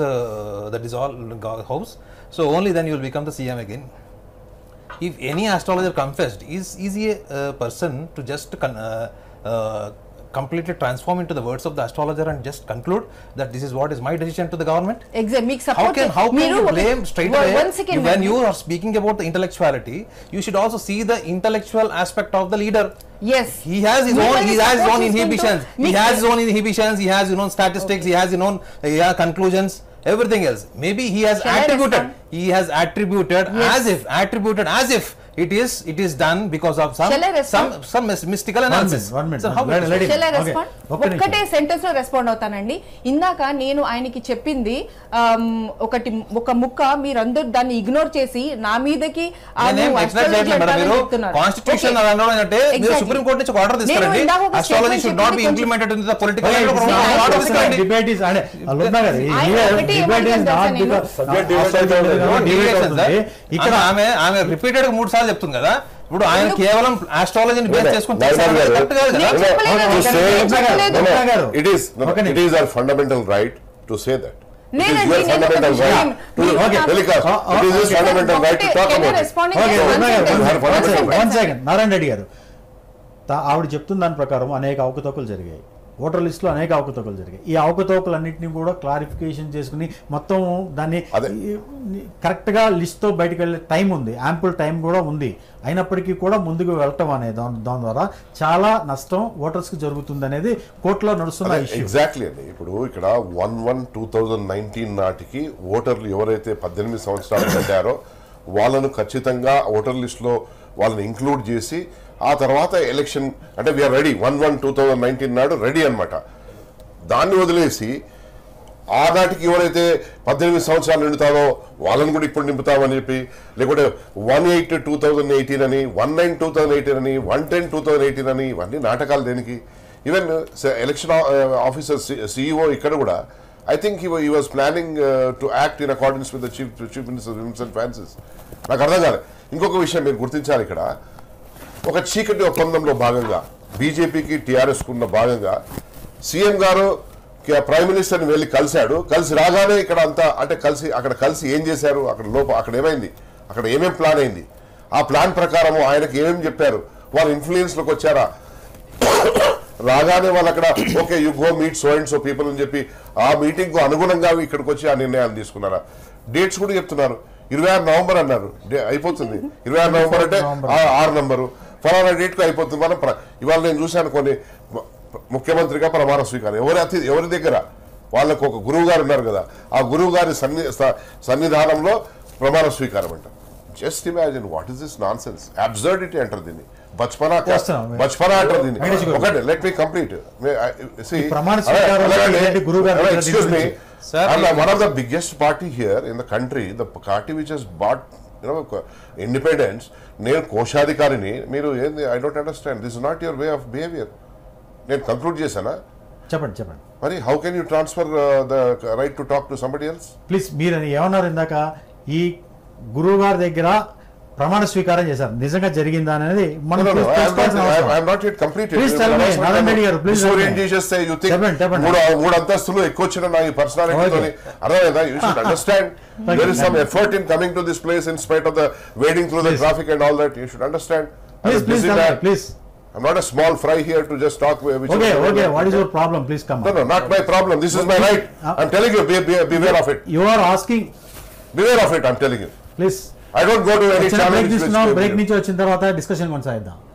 the dissolve house so only then you will become the CM again if any astrologer confessed is is he a uh, person to just con- uh, uh, completely transform into the words of the astrologer and just conclude that this is what is my decision to the government exact మీకు how support can how can you blame straight away వన్ సెకండ్ when you are speaking about the intellectuality you should also see the intellectual aspect of the leader yes he has his own he మిమ్మల్ని has his support own చేసుకుంటూ inhibitions he మీకు- has his own inhibitions he has his own statistics he has his own uh, yeah, conclusions everything else maybe he has Shall I attributed respond? he has attributed Yes. as if attributed as if it is it is done because of some Shall I some respond? some mys- mystical analysis minute, one minute. so how Let- let him- Shall I Okay. respond? ఒక్క నిమిషం. ఒక్కటే sentence లో respond అవుతానండి ఇందాక నేను ఆయనకి చెప్పింది ఆమ్, ఒకటి ఒక ముక్క మీరందరూ దాన్ని ఇగ్నోర్ చేసి నా మీదకి ఆ నేనేం నువ్వు expect astrology చేయట్లేదు మేడం. అంటారని మీరు చెప్తున్నారు. Constitution Okay. అంటే మీరు Exactly. సుప్రీం కోర్టు నుంచి ఒక ఆర్డర్ నేను తీసుకురండి ఇందాక ఒక astrology statement should not be చెప్పింది ఇంప్లిమెంటెడ్ ఇన్ ద పొలిటికల్ ఆయన డిబేట్ ఇస్ అంటే లుబ్నా గారు ఆయన ఒకటి డిబేట్ ఇస్ ఏమంటారు నాట్ తెలుసా నేను? Subject debate అవుతుంది. డిబేట్ అవుతుంది ఇక్కడ ఆమె ఆమె రిపీటెడ్ గా మూడు సార్లు చెప్తుంది కదా ఇప్పుడు ఆయన కేవలం ఆస్ట్రాలజీని బేస్ No, no. చేసుకుని No, no, చేశారు. no, no. కరెక్ట్ కాదు కదా నేను చెప్పలేదు. to నేను say- చెప్పలేదు. No, no, రమణ గారు. it is no, no, ఒక it నిమిషం. is our fundamental right to say that. It is నేనండి, your నేను fundamental ఒక right విషయం- to మీరు okay, నాకు- telecast. Oh, oh, It is his okay. fundamental right to talk Can I about it. respond in okay just one Ramana గారు, sentence? one one second. second, one second. Narayana Reddy గారు తా- ఆవిడ చెప్తున్న దాని ప్రకారం అనేక అవకతవకలు జరిగాయి ఓటర్ లిస్టులో అనేక అవకతవకలు జరిగాయి ఈ అవకతవకలన్నింటినీ కూడా క్లారిఫికేషన్ చేసుకుని మొత్తం దాన్ని అదే. ఈ- కరెక్ట్గా లిస్ట్తో బయటకు వెళ్ళే టైం ఉంది యాంపుల్ టైం కూడా ఉంది అయినప్పటికీ కూడా ముందుకు వెళ్ళటం అనేది దాని దాని ద్వారా చాలా నష్టం ఓటర్స్కి జరుగుతుంది అనేది కోర్టులో నడుస్తున్న ఇష్యూ ఎగ్జాక్ట్లీ అండి ఇప్పుడు ఇక్కడ one one two thousand nineteen నాటికి ఓటర్లు ఎవరైతే పద్దెనిమిది సంవత్సరాలు కట్టారో వాళ్ళను ఖచ్చితంగా ఓటర్ లిస్ట్లో వాళ్ళని ఇంక్లూడ్ చేసి ఆ తర్వాత ఎలక్షన్ అంటే we are ready one one two thousand nineteen నాడు రెడీ అనమాట దాన్ని వదిలేసి ఆ నాటికి ఎవరైతే పద్దెనిమిది సంవత్సరాలు నిండుతారో వాళ్ళని కూడా ఇప్పుడు నింపుతామని చెప్పి లేకుంటే one eight two thousand eighteen అని one nine two thousand eighteen అని one ten two thousand eighteen అని ఇవన్నీ నాటకాలు దేనికి ఈవెన్ ఎలక్షన్ ఆఫీసర్ సిఇఓ ఇక్కడ కూడా I think he was planning to act in accordance with the chief chief minister whims and fancies నాకు అర్థం కాదు ఇంకొక విషయం మీరు గుర్తించాలి ఇక్కడ ఒక చీకటి ఒప్పందంలో భాగంగా బీజేపీకి టీఆర్ఎస్ ఉన్న భాగంగా సీఎం గారు ప్రైమ్ మినిస్టర్ని వెళ్ళి కలిశాడు కలిసి రాగానే ఇక్కడ అంతా అంటే కలిసి అక్కడ కలిసి ఏం చేశారు అక్కడ లోప అక్కడ ఏమైంది అక్కడ ఏమేం ప్లాన్ అయింది ఆ ప్లాన్ ప్రకారం ఆయనకి ఏమేమి చెప్పారు వాళ్ళు ఇన్ఫ్లుయెన్స్లోకి వచ్చారా రాగానే వాళ్ళు అక్కడ okay you go meet so and so people అని చెప్పి ఆ మీటింగ్ కు అనుగుణంగా ఇక్కడికి వచ్చి ఆ నిర్ణయాలు తీసుకున్నారా డేట్స్ కూడా చెప్తున్నారు ఇరవై ఆరు నవంబర్ అన్నారు డే- అయిపోతుంది ఇరవై ఆరు నవంబర్ అంటే ఆ- ఆరు నంబరు ఫలానా డేట్ కు అయిపోతుంది మనం ప్ర- ఇవాళ నేను చూశాను కొన్ని మ- ముఖ్యమంత్రిగా ప్రమాణ స్వీకారం ఎవరి అతి ఎవరి దగ్గర వాళ్ళకు ఒక గురువు గారు ఉన్నారు కదా ఆ గురువు గారి సన్ని స- సన్నిధానంలో ప్రమాణ స్వీకారం అంట just imagine what is this nonsense absurdity అంటారు దీన్ని బచ్పనా వస్తున్నాం. బచ్పనా అంటారు దీన్ని వెంకటేష్ గారు. ఒకటి లెట్ మీ కంప్లీట్ ఈ ప్రమాణ స్వీకారం ఏంటి గురువు గారి దగ్గర ఎక్స్క్యూజ్ మీ తీసుకొచ్చి. Sir, one of the biggest party here in the country the party which has brought you know independence నేను కోశాధికారిని మీరు ఏంది I don't understand this not your way of behaviour నేను కంక్లూడ్ చేశానా చెప్పండి చెప్పండి మరి how can you transfer the right to talk to somebody else please మీరు అని ఏమన్నారు ఇందాక ఈ గురువు గారి దగ్గర ప్రమాణ స్వీకారం చేశారు నిజంగా జరిగిందా అనేది మనం No, no, no. I am not, తెలుసుకోవాల్సిన I am, అవసరం. I am not yet completed. Please tell me, Narayana Reddy గారు, please Before tell me. ఏం చేసేస్తే you think చెప్పండి, చెప్పండి. మూడు మూడు అంతస్తులు ఎక్కువ వచ్చిన నా ఈ పర్సనాలిటీ Okay. తోని అర్థమైందా you should understand Thank there you, is some thank you. effort in coming to this place in spite of the wading through the Please. traffic and all that you should understand I'm please a please busy man. Please I'm not a small fry here to just talk which okay is- okay what is your problem please come no no not my problem this is my right Uh, I'm telling you be, be, beware of it you are asking beware of it I'm telling you please I don't go to any చిన్న channel break which- తీసుకున్నాం which- break నుంచి వచ్చిన తర్వాత discussion కొనసాగిద్దాం